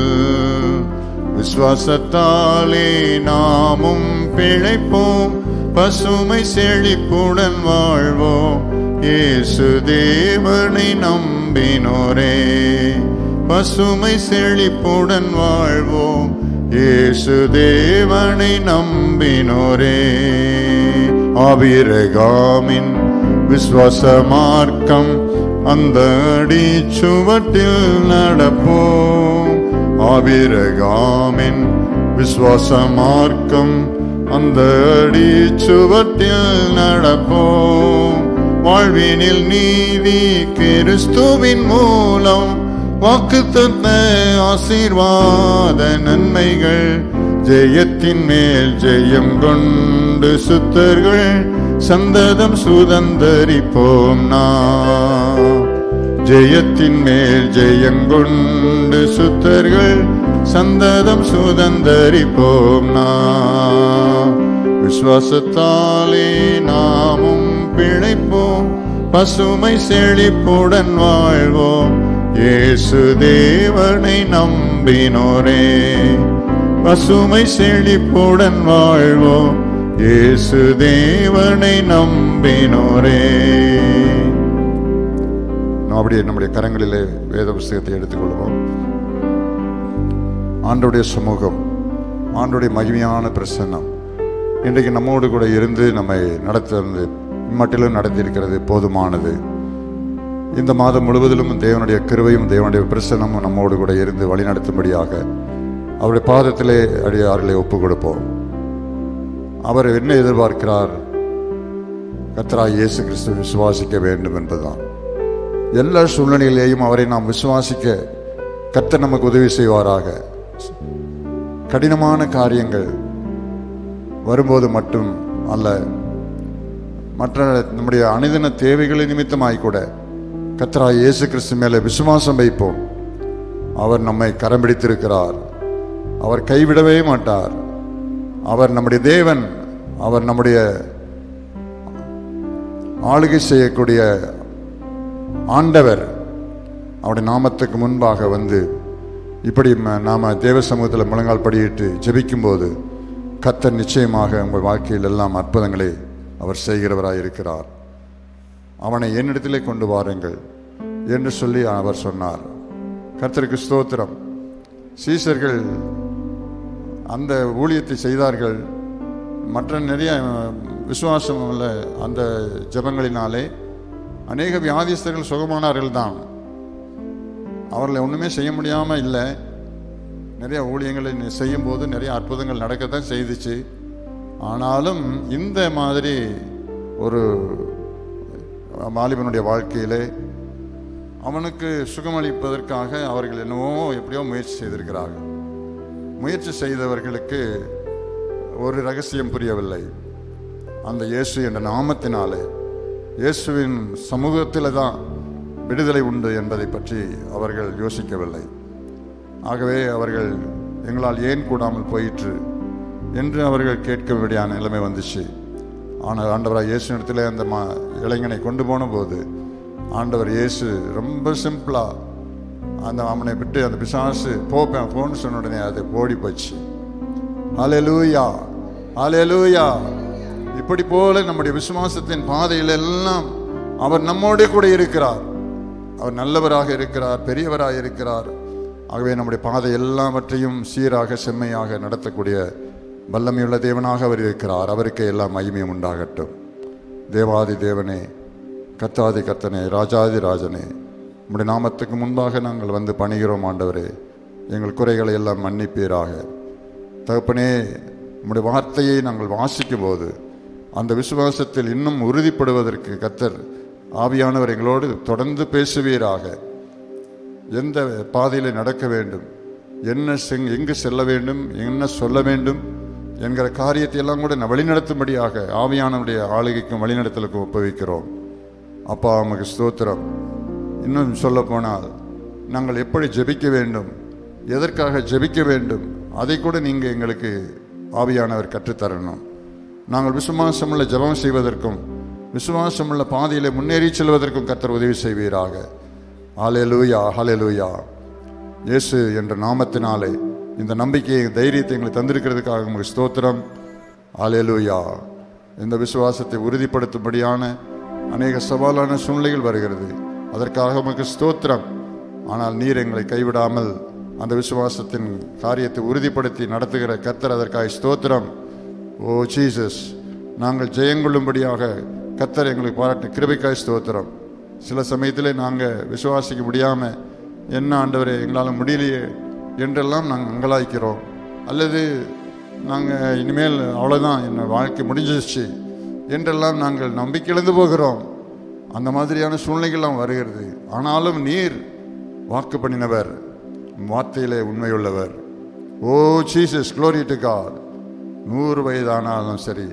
விசுவாசத்தாலே நாமும் பிழைப்போம் பசுமை செழிப்புடன் வாழ்வோம் இயேசு தேவனை நம்பினோரே பசுமை செழிப்புடன் வாழ்வோம் இயேசு தேவனை நம்பினோரே ஆபிரகாமின் விசுவாச மார்க்கம் அந்த அடி சுவட்டில் நடப்போம் ஆபிரகாமின் விசுவாச மார்க்கம் அந்த அடி சுவட்டில் நடப்போம் வாழ்வினில் நீதி கிறிஸ்துவின் மூலம் வாக்குத்தத்த ஆசீர்வாத நன்மைகள் ஜெயத்தின் மேல் ஜெயம் கொண்டு சுத்தர்கள் சந்ததம் சுதந்தரிப்போம் நாம் ஜெயத்தின் மேல் ஜெயங்கொண்டு சுத்தர்கள் சந்ததம் சுதந்தரிப்போம் நாம் விசுவாசத்தாலே நாமும் பிழைப்போம் பசுமை செழிப்புடன் வாழ்வோம் இயேசு தேவனை நம்பினோரே பசுமை செழிப்புடன் வாழ்வோம் இயேசு தேவனை நம்பினோரே நாம் அப்படியே நம்முடைய கரங்களிலே வேத புஸ்தகத்தை எடுத்துக்கொள்வோம் ஆண்டோடைய சமூகம் ஆண்டோடைய மகிமையான பிரசன்னம் இன்றைக்கு நம்மோடு கூட இருந்து நம்மை நடத்துறது இம்மட்டிலும் நடத்தியிருக்கிறது போதுமானது இந்த மாதம் முழுவதிலும் தேவனுடைய கிருபையும் தேவனுடைய பிரசன்னமும் நம்மோடு கூட இருந்து வழிநடத்தும்படியாக அவருடைய பாதத்திலே அடியார்களை ஒப்புக் கொடுப்போம் அவர் என்ன எதிர்பார்க்கிறார் கர்த்தராய் இயேசு கிறிஸ்து விசுவாசிக்க வேண்டும் என்பதுதான் எல்லா சூழ்நிலையிலேயும் அவரை நாம் விசுவாசிக்க கர்த்தர் நமக்கு உதவி செய்வாராக கடினமான காரியங்கள் வரும்போது மட்டும் அல்ல மற்ற நம்முடைய அனுதின தேவைகளை நிமித்தமாய் கூட கர்த்தராய் இயேசு கிறிஸ்து மேலே விசுவாசம் வைப்போம் அவர் நம்மை கரம் பிடித்திருக்கிறார் அவர் கைவிடவே மாட்டார் அவர் நம்முடைய தேவன் அவர் நம்முடைய ஆளுகை செய்யக்கூடிய ஆண்டவர் அவருடைய நாமத்துக்கு முன்பாக வந்து இப்படி ம- நாம தேவ சமூகத்தில் முழங்கால் படியிட்டு ஜெபிக்கும்போது கர்த்தர் நிச்சயமாக உங்கள் வாழ்க்கையில் எல்லாம் அற்புதங்களை அவர் செய்கிறவராய் இருக்கிறார் அவனை என்னிடத்திலே கொண்டு வாருங்கள் என்று சொல்லி அவர் சொன்னார் கர்த்தருக்கு ஸ்தோத்திரம் சீசர்கள் அந்த ஊழியத்தை செய்தார்கள் மற்ற நிறைய விசுவாசம் உள்ள அந்த ஜெபங்களினாலே அநேக வியாதிஸ்தர்கள் சுகமானார்கள் தான் அவர்களை ஒன்றுமே செய்ய முடியாமல் இல்லை நிறைய ஊழியங்களை செய்யும்போது நிறைய அற்புதங்கள் நடக்கத்தான் செய்துச்சு ஆனாலும் இந்த மாதிரி ஒரு மாலிபனுடைய வாழ்க்கையிலே அவனுக்கு சுகமளிப்பதற்காக அவர்கள் என்னவோ எப்படியோ முயற்சி செய்திருக்கிறார்கள் முயற்சி செய்தவர்களுக்கு ஒரு ரகசியம் புரியவில்லை அந்த இயேசு என்ற நாமத்தினாலே இயேசுவின் சமூகத்தில் தான் விடுதலை உண்டு என்பதை பற்றி அவர்கள் யோசிக்கவில்லை ஆகவே அவர்கள் எங்களால் ஏன் கூடாமல் போயிற்று என்று அவர்கள் கேட்கபடியான நிலைமை வந்துச்சு ஆனால் ஆண்டவராக இயேசு இடத்துல அந்த மா இளைஞனை கொண்டு போன போது ஆண்டவர் இயேசு ரொம்ப சிம்பிளா அந்த அவனை விட்டு அந்த பிசாசு போப்பேன் போன்னு சொன்ன உடனே அது ஓடி போச்சு அலெலூயா அலெலூயா இப்படி போல நம்முடைய விசுவாசத்தின் பாதையில் எல்லாம் அவர் நம்மோட கூட இருக்கிறார் அவர் நல்லவராக இருக்கிறார் பெரியவராக இருக்கிறார் ஆகவே நம்முடைய பாதை எல்லாவற்றையும் சீராக செம்மையாக நடத்தக்கூடிய வல்லமையுள்ள தேவனாக அவர் இருக்கிறார் அவருக்கே எல்லாம் மகிமையும் உண்டாகட்டும் தேவாதி தேவனே கத்தாதி கத்தனே ராஜாதி ராஜனே உம்முடைய நாமத்துக்கு முன்பாக நாங்கள் வந்து பணிகிறோம் ஆண்டவரே எங்கள் குறைகளை எல்லாம் மன்னிப்பீராக தகப்பனே உம்முடைய வார்த்தையை நாங்கள் வாசிக்கும் போது அந்த விசுவாசத்தில் இன்னும் உறுதிப்படுவதற்கு கத்தர் ஆவியானவர் எங்களோடு தொடர்ந்து பேசுவீராக எந்த பாதையில் நடக்க வேண்டும் என்ன செங் எங்கு செல்ல வேண்டும் என்ன சொல்ல வேண்டும் என்கிற காரியத்தை எல்லாம் கூட ந- வழிநடத்தும்படியாக ஆவியானவருடைய ஆளுகைக்கும் வழிநடத்தலுக்கும் ஒப்புவிக்கிறோம் அப்பா உமக்கு ஸ்தோத்திரம் இன்னும் சொல்ல போனால் நாங்கள் எப்படி ஜெபிக்க வேண்டும் எதற்காக ஜெபிக்க வேண்டும் அதை கூட நீங்கள் எங்களுக்கு ஆவியானவர் கற்றுத்தரணும் நாங்கள் விசுவாசமுள்ள ஜெபம் செய்வதற்கும் விசுவாசமுள்ள பாதையிலே முன்னேறி செல்வதற்கும் கர்த்தர் உதவி செய்வீராக ஹalleluya ஹalleluya இயேசு என்ற நாமத்தினாலே இந்த நம்பிக்கையை தைரியத்தை எங்களுக்கு தந்திருக்கிறதுக்காக உங்களுக்கு ஸ்தோத்திரம் ஹalleluya இந்த விசுவாசத்தை உறுதிப்படுத்தும்படியான அநேக சவாலான சூழ்நிலைகள் வருகிறது அதற்காக உமக்கு ஸ்தோத்திரம் ஆனால் நீர் எங்களை கைவிடாமல் அந்த விசுவாசத்தின் காரியத்தை உறுதிப்படுத்தி நடத்துகிற கர்த்தர் அதற்காக ஸ்தோத்திரம் ஓ ஜீசஸ் நாங்கள் ஜெயங்கொள்ளும்படியாக கர்த்தர் எங்களுக்கு பாராட்டு கிருபைக்காய் ஸ்தோத்திரம் சில சமயத்திலே நாங்கள் விசுவாசிக்க முடியாமல் என்ன ஆண்டவரே எங்களால் முடியலையே என்றெல்லாம் நாங்கள் அங்கலாய்க்கிறோம் அல்லது நாங்கள் இனிமேல் அவ்வளோதான் என் வாழ்க்கை முடிஞ்சிருச்சு என்றெல்லாம் நாங்கள் நம்பிக்கை இழந்து போகிறோம் அந்த மாதிரியான சூழ்நிலைகள்லாம் வருகிறது ஆனாலும் நீர் வாக்கு பண்ணினவர் வார்த்தையிலே உண்மையுள்ளவர் oh Jesus glory to God நூறு வயதானாலும் சரி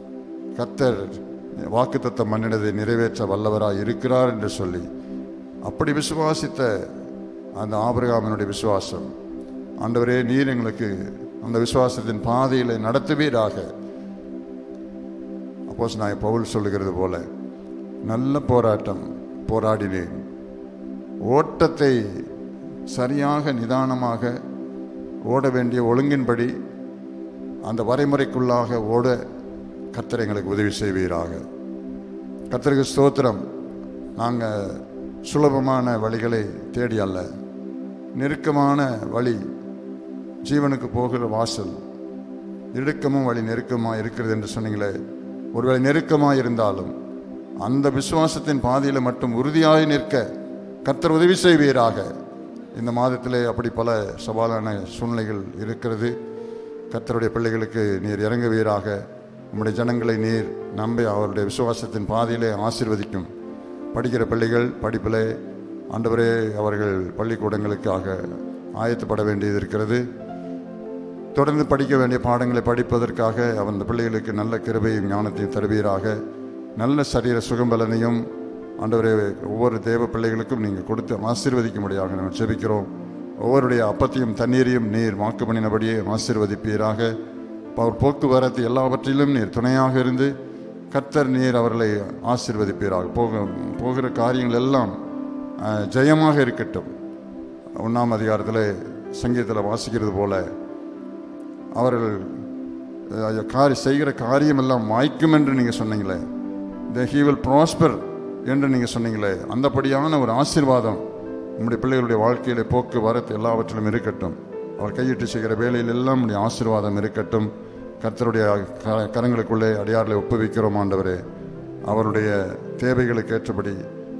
கத்தர் வாக்குத்தத்த மன்னினதை நிறைவேற்ற வல்லவராய் இருக்கிறார் என்று சொல்லி அப்படி விசுவாசித்த அந்த ஆபிரகாமினுடைய விசுவாசம் ஆண்டவரே நீர் எங்களுக்கு அந்த விசுவாசத்தின் பாதையிலே நடத்துவீராக அப்போஸ் நான் பவுல் சொல்லுகிறது போல நல்ல போராட்டம் போராடினேன் ஓட்டத்தை சரியாக நிதானமாக ஓட வேண்டிய ஒழுங்கின்படி அந்த வரைமுறைக்குள்ளாக ஓட கர்த்தர் எங்களுக்கு உதவி செய்வீராக கர்த்தருக்கு ஸ்தோத்திரம் நாங்கள் சுலபமான வழிகளை தேடி அல்ல நெருக்கமான வழி ஜீவனுக்கு போகிற வாசல் இடுக்கமும் வழி நெருக்கமாக இருக்கிறது என்று சொன்னீங்களே ஒருவேளை நெருக்கமாக இருந்தாலும் அந்த விசுவாசத்தின் பாதையில் மட்டும் உறுதியாய் நிற்க கர்த்தர் உதவி செய்வீராக இந்த மாதத்திலே அப்படி பல சவாலான சூழ்நிலைகள் இருக்கிறது கர்த்தருடைய பிள்ளைகளுக்கு நீர் இறங்குவீராக உம்முடைய ஜனங்களை நீர் நம்பி அவருடைய விசுவாசத்தின் பாதையிலே ஆசீர்வதிக்கும் படிக்கிற பிள்ளைகள் படிப்பிலே ஆண்டவரே அவர்கள் பள்ளிக்கூடங்களுக்காக ஆயத்தப்பட வேண்டியது இருக்கிறது தொடர்ந்து படிக்க வேண்டிய பாடங்களை படிப்பதற்காக அந்த பிள்ளைகளுக்கு நல்ல கிருபையும் ஞானத்தையும் தருவீராக நல்ல சரீர சுகம்பலனையும் ஆண்டவரே ஒவ்வொரு தேவ பிள்ளைகளுக்கும் நீங்கள் கொடுத்து ஆசீர்வதிக்கும்படியாக நாங்கள் ஜெபிக்கிறோம் ஒவ்வொருடைய அப்பத்தையும் தண்ணீரையும் நீர் வாக்கு பண்ணினபடியே ஆசீர்வதிப்பீராக அவர் போக்குவரத்து எல்லாவற்றிலும் நீர் துணையாக இருந்து கர்த்தர் நீர் அவர்களை ஆசீர்வதிப்பீராக போக போகிற காரியங்கள் எல்லாம் அஹ், ஜெயமாக இருக்கட்டும் ஒன்றாம் அதிகாரத்தில் சங்கீதத்தில் வாசிக்கிறது போல அவர்கள் அஹ், காரி செய்கிற காரியம் எல்லாம் வாய்க்கும் என்று நீங்கள் சொன்னீங்களே த ஹீ வில் ப்ராஸ்பர் என்று நீங்கள் சொன்னீங்களே அந்தபடியான ஒரு ஆசீர்வாதம் நம்முடைய பிள்ளைகளுடைய வாழ்க்கையிலே போக்கு வரத்து எல்லாவற்றிலும் இருக்கட்டும் அவர் கையிட்டு செய்கிற வேலையில் எல்லாம் உடைய ஆசீர்வாதம் இருக்கட்டும் கர்த்தருடைய க- கரங்களுக்குள்ளே அடியார்களை ஒப்புவிக்கிறோம் ஆண்டவரே அவருடைய தேவைகளுக்கு ஏற்றபடி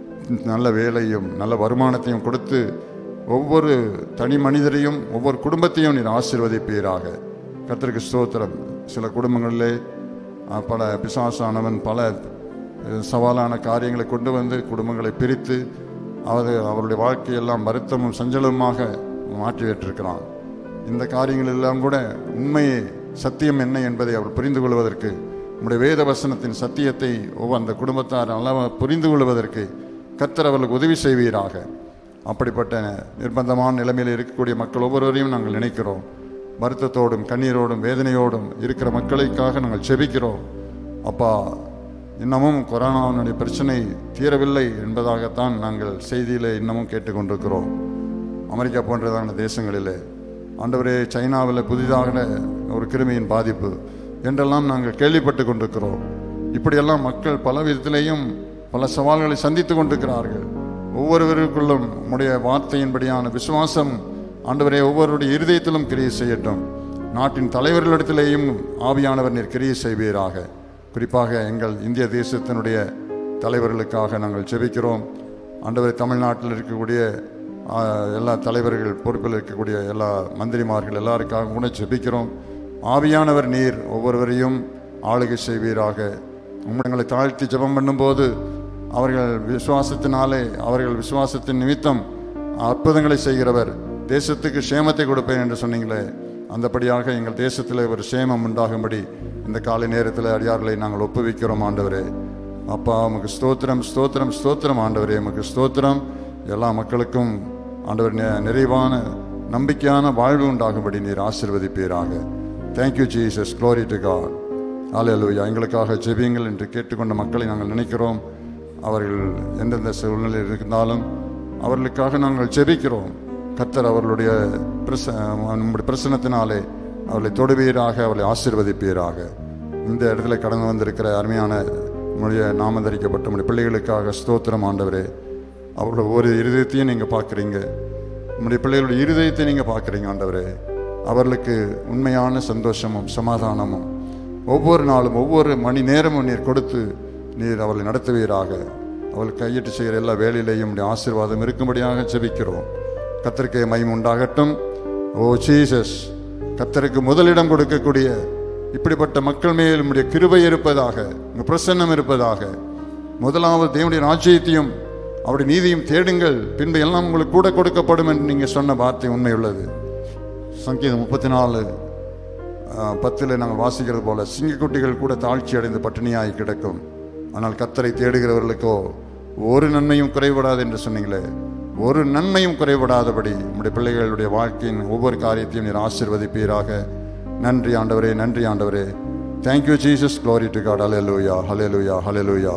நல்ல வேலையும் நல்ல வருமானத்தையும் கொடுத்து ஒவ்வொரு தனி மனிதரையும் ஒவ்வொரு குடும்பத்தையும் நீர் ஆசீர்வதிப்பீராக கர்த்தருக்கு ஸ்தோத்திரம் சில குடும்பங்களிலே அஹ், பல பிசாசானவன் பல அஹ், சவாலான காரியங்களை கொண்டு வந்து குடும்பங்களை பிரித்து அவர் அவருடைய வாழ்க்கையெல்லாம் வருத்தமும் சஞ்சலமுமாக மாற்றி விட்டிருக்கிறான் இந்த காரியங்கள் எல்லாம் கூட உண்மையே சத்தியம் என்ன என்பதை அவர் புரிந்து கொள்வதற்கு நம்முடைய வேத வசனத்தின் சத்தியத்தை ஒவ்வொரு அந்த குடும்பத்தார் நல்லா புரிந்து கொள்வதற்கு கர்த்தர் அவர்களுக்கு உதவி செய்வீராக அப்படிப்பட்ட நிர்பந்தமான நிலைமையில் இருக்கக்கூடிய மக்கள் ஒவ்வொருவரையும் நாங்கள் நினைக்கிறோம் வருத்தத்தோடும் கண்ணீரோடும் வேதனையோடும் இருக்கிற மக்களுக்காக நாங்கள் செபிக்கிறோம் அப்பா இன்னமும் கொரோனாவினுடைய பிரச்சனை தீரவில்லை என்பதாகத்தான் நாங்கள் செய்தியில் இன்னமும் கேட்டுக்கொண்டிருக்கிறோம் அமெரிக்கா போன்றதான தேசங்களிலே ஆண்டவரே சைனாவில் புதிதாக ஒரு கிருமியின் பாதிப்பு என்றெல்லாம் நாங்கள் கேள்விப்பட்டு கொண்டிருக்கிறோம் இப்படியெல்லாம் மக்கள் பல விதத்திலேயும் பல சவால்களை சந்தித்து கொண்டிருக்கிறார்கள் ஒவ்வொருவருக்குள்ளும் உம்முடைய வார்த்தையின்படியான விசுவாசம் ஆண்டவரே ஒவ்வொருடைய இருதயத்திலும் கிரியை செய்யட்டும் நாட்டின் தலைவர்களிடத்திலேயும் ஆவியானவர் நீர் கிரியை செய்வீராக குறிப்பாக எங்கள் இந்திய தேசத்தினுடைய தலைவர்களுக்காக நாங்கள் ஜெபிக்கிறோம் ஆண்டவரை தமிழ்நாட்டில் இருக்கக்கூடிய ஆ, எல்லா தலைவர்கள் பொறுப்பில் இருக்கக்கூடிய எல்லா மந்திரிமார்கள் எல்லாருக்காக கூட ஜெபிக்கிறோம் ஆவியானவர் நீர் ஒவ்வொருவரையும் ஆளுகை செய்வீராக உம்மிடங்களை தாழ்த்தி ஜெபம் பண்ணும்போது அவர்கள் விசுவாசத்தினாலே அவர்கள் விசுவாசத்தின் நிமித்தம் அற்புதங்களை செய்கிறவர் தேசத்துக்கு சேமத்தை கொடுப்பேன் என்று சொன்னீங்களே அந்தபடியாக எங்கள் தேசத்தில் ஒரு சேமம் உண்டாகும்படி இந்த காலை நேரத்தில் அடியார்களை நாங்கள் ஒப்புவிக்கிறோம் ஆண்டவரே அப்பா உமக்கு ஸ்தோத்திரம் ஸ்தோத்திரம் ஸ்தோத்திரம் ஆண்டவரே உமக்கு ஸ்தோத்திரம் எல்லா மக்களுக்கும் ஆண்டவர் நெ- நிறைவான நம்பிக்கையான வாழ்வு உண்டாகும்படி நீர் ஆசீர்வதிப்பீராக thank you Jesus glory to God ஹalleluya எங்களுக்காக ஜெபியுங்கள் என்று கேட்டுக்கொண்ட மக்களை நாங்கள் நினைக்கிறோம் அவர்கள் எந்தெந்த சூழ்நிலையில் இருந்தாலும் அவர்களுக்காக நாங்கள் ஜெபிக்கிறோம் கர்த்தர் அவர்களுடைய பிரச நம்முடைய பிரசனத்தினாலே அவர்களை தொடுவீராக அவர்களை ஆசீர்வதிப்பீராக இந்த இடத்துல கடந்து வந்திருக்கிற அருமையான நம்முடைய நாமந்தரிக்கப்பட்ட நம்முடைய பிள்ளைகளுக்காக ஸ்தோத்திரம் ஆண்டவரே அவர்களோட ஒவ்வொரு இருதயத்தையும் நீங்கள் பார்க்குறீங்க நம்முடைய பிள்ளைகளுடைய இருதயத்தை நீங்கள் பார்க்குறீங்க ஆண்டவரே அவர்களுக்கு உண்மையான சந்தோஷமும் சமாதானமும் ஒவ்வொரு நாளும் ஒவ்வொரு மணி நேரமும் நீர் கொடுத்து நீர் அவர்களை நடத்துவீராக அவள் கையிட்டு செய்கிற எல்லா வேலையிலேயும் உம்முடைய ஆசீர்வாதம் இருக்கும்படியாக ஜெபிக்கிறோம் கத்தருக்கு மயம் உண்டாகட்டும் ஓ ஜீசஸ் கத்தருக்கு முதலிடம் கொடுக்கக்கூடிய இப்படிப்பட்ட மக்கள் மேல் உம்முடைய கிருபை இருப்பதாக உங்க பிரசன்னம் இருப்பதாக முதலாவது தேவனுடைய ராஜ்யத்தையும் அவருடைய நீதியும் தேடுங்கள் பின்பு எல்லாம் உங்களுக்கு கூட கொடுக்கப்படும் என்று நீங்கள் சொன்ன வார்த்தை உண்மையுள்ளது சங்கீதம் முப்பத்தி நாலு பத்தில் நாங்கள் வாசிக்கிறது போல சிங்கக்குட்டிகள் கூட தாழ்ச்சி அடைந்து பட்டினியாய் கிடக்கும் ஆனால் கத்தரை தேடுகிறவர்களுக்கோ ஒரு நன்மையும் குறைபடாது என்று சொன்னீங்களே ஒரு நன்மையும் குறைபடாதபடி நம்முடைய பிள்ளைகளுடைய வாழ்க்கையின் ஒவ்வொரு காரியத்தையும் நீர் ஆசீர்வதிப்பீராக நன்றி ஆண்டவரே நன்றி ஆண்டவரே thank you Jesus glory to God ஹalleluya ஹalleluya ஹalleluya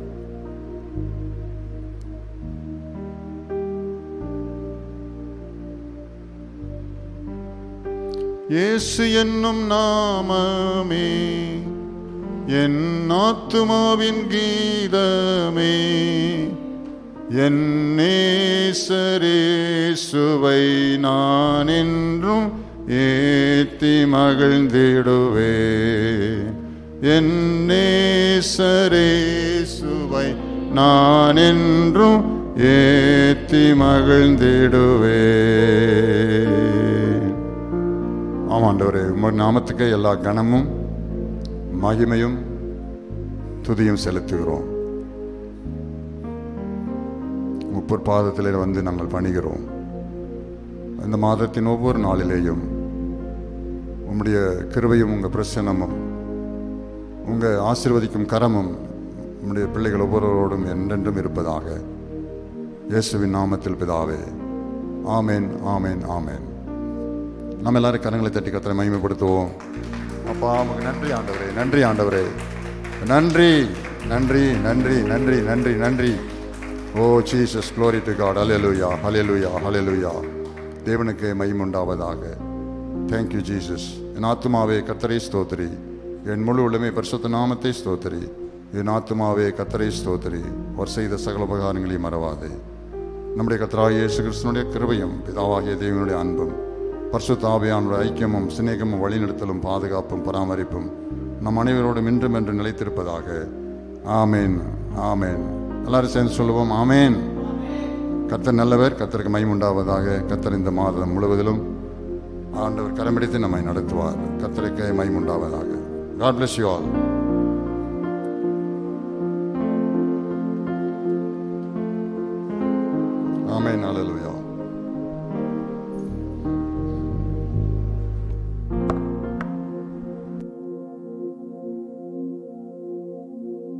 இயேசு என்னும் நாமமே என் ஆத்துமாவின் கீதமே என் நேசரேசுவை நான் என்றும் ஏத்தி மகிழ்ந்திடுவேன் என் நேசரேசுவை நான் என்றும் ஏத்தி மகிழ்ந்திடுவேன் ஆமாண்டவரே உமது நாமத்துக்கு எல்லா கனமும் மகிமையும் துதியும் செலுத்துகிறோம் முப்பொற்பாதத்திலே வந்து நாங்கள் பணிகிறோம் இந்த மாதத்தின் ஒவ்வொரு நாளிலேயும் உம்முடைய கிருபையும் உங்கள் பிரசன்னமும் உங்கள் ஆசீர்வதிக்கும் கரமும் உம்முடைய பிள்ளைகள் ஒவ்வொருவரோடும் என்றென்றும் இருப்பதாக இயேசுவின் நாமத்தில் பிதாவே ஆமேன் ஆமேன் ஆமேன் நம்ம எல்லாரும் கரங்களை தட்டி கத்தனை மகிமைப்படுத்துவோம் அப்பா உமக்கு நன்றி ஆண்டவரே நன்றி ஆண்டவரே நன்றி நன்றி நன்றி நன்றி நன்றி நன்றி oh Jesus glory to God ஹalleluya ஹalleluya ஹalleluya தேவனுக்கு மகிமுண்டாவதாக thank you ஜீசஸ் என் ஆத்துமாவே கத்தரை ஸ்தோத்திரி என் முழு உள்ளமே பரிசுத்த நாமத்தை ஸ்தோத்திரி என் ஆத்துமாவே கத்தரை ஸ்தோத்திரி அவர் செய்த சகல உபகாரங்களையும் மறவாதே நம்முடைய கத்தராகிய இயேசு கிறிஸ்தனுடைய கிருபையும் பிதாவாகிய தேவனுடைய அன்பும் பரிசுத்த ஆவியானுடைய ஐக்கியமும் சிநேகமும் வழிநடத்தலும் பாதுகாப்பும் பராமரிப்பும் நம் அனைவரோடும் இன்றும் என்று நிலைத்திருப்பதாக ஆமேன் ஆமேன் எல்லாரும் சேர்ந்து சொல்லுவோம் ஆமேன் கர்த்தர் நல்லவர் கர்த்தருக்கு மைமுண்டாவதாக கர்த்தர் இந்த மாதம் முழுவதிலும் ஆண்டவர் கரம்பிடித்து நம்மை நடத்துவார் கர்த்தருக்கு மைமுண்டாவதாக God bless you all amen hallelujah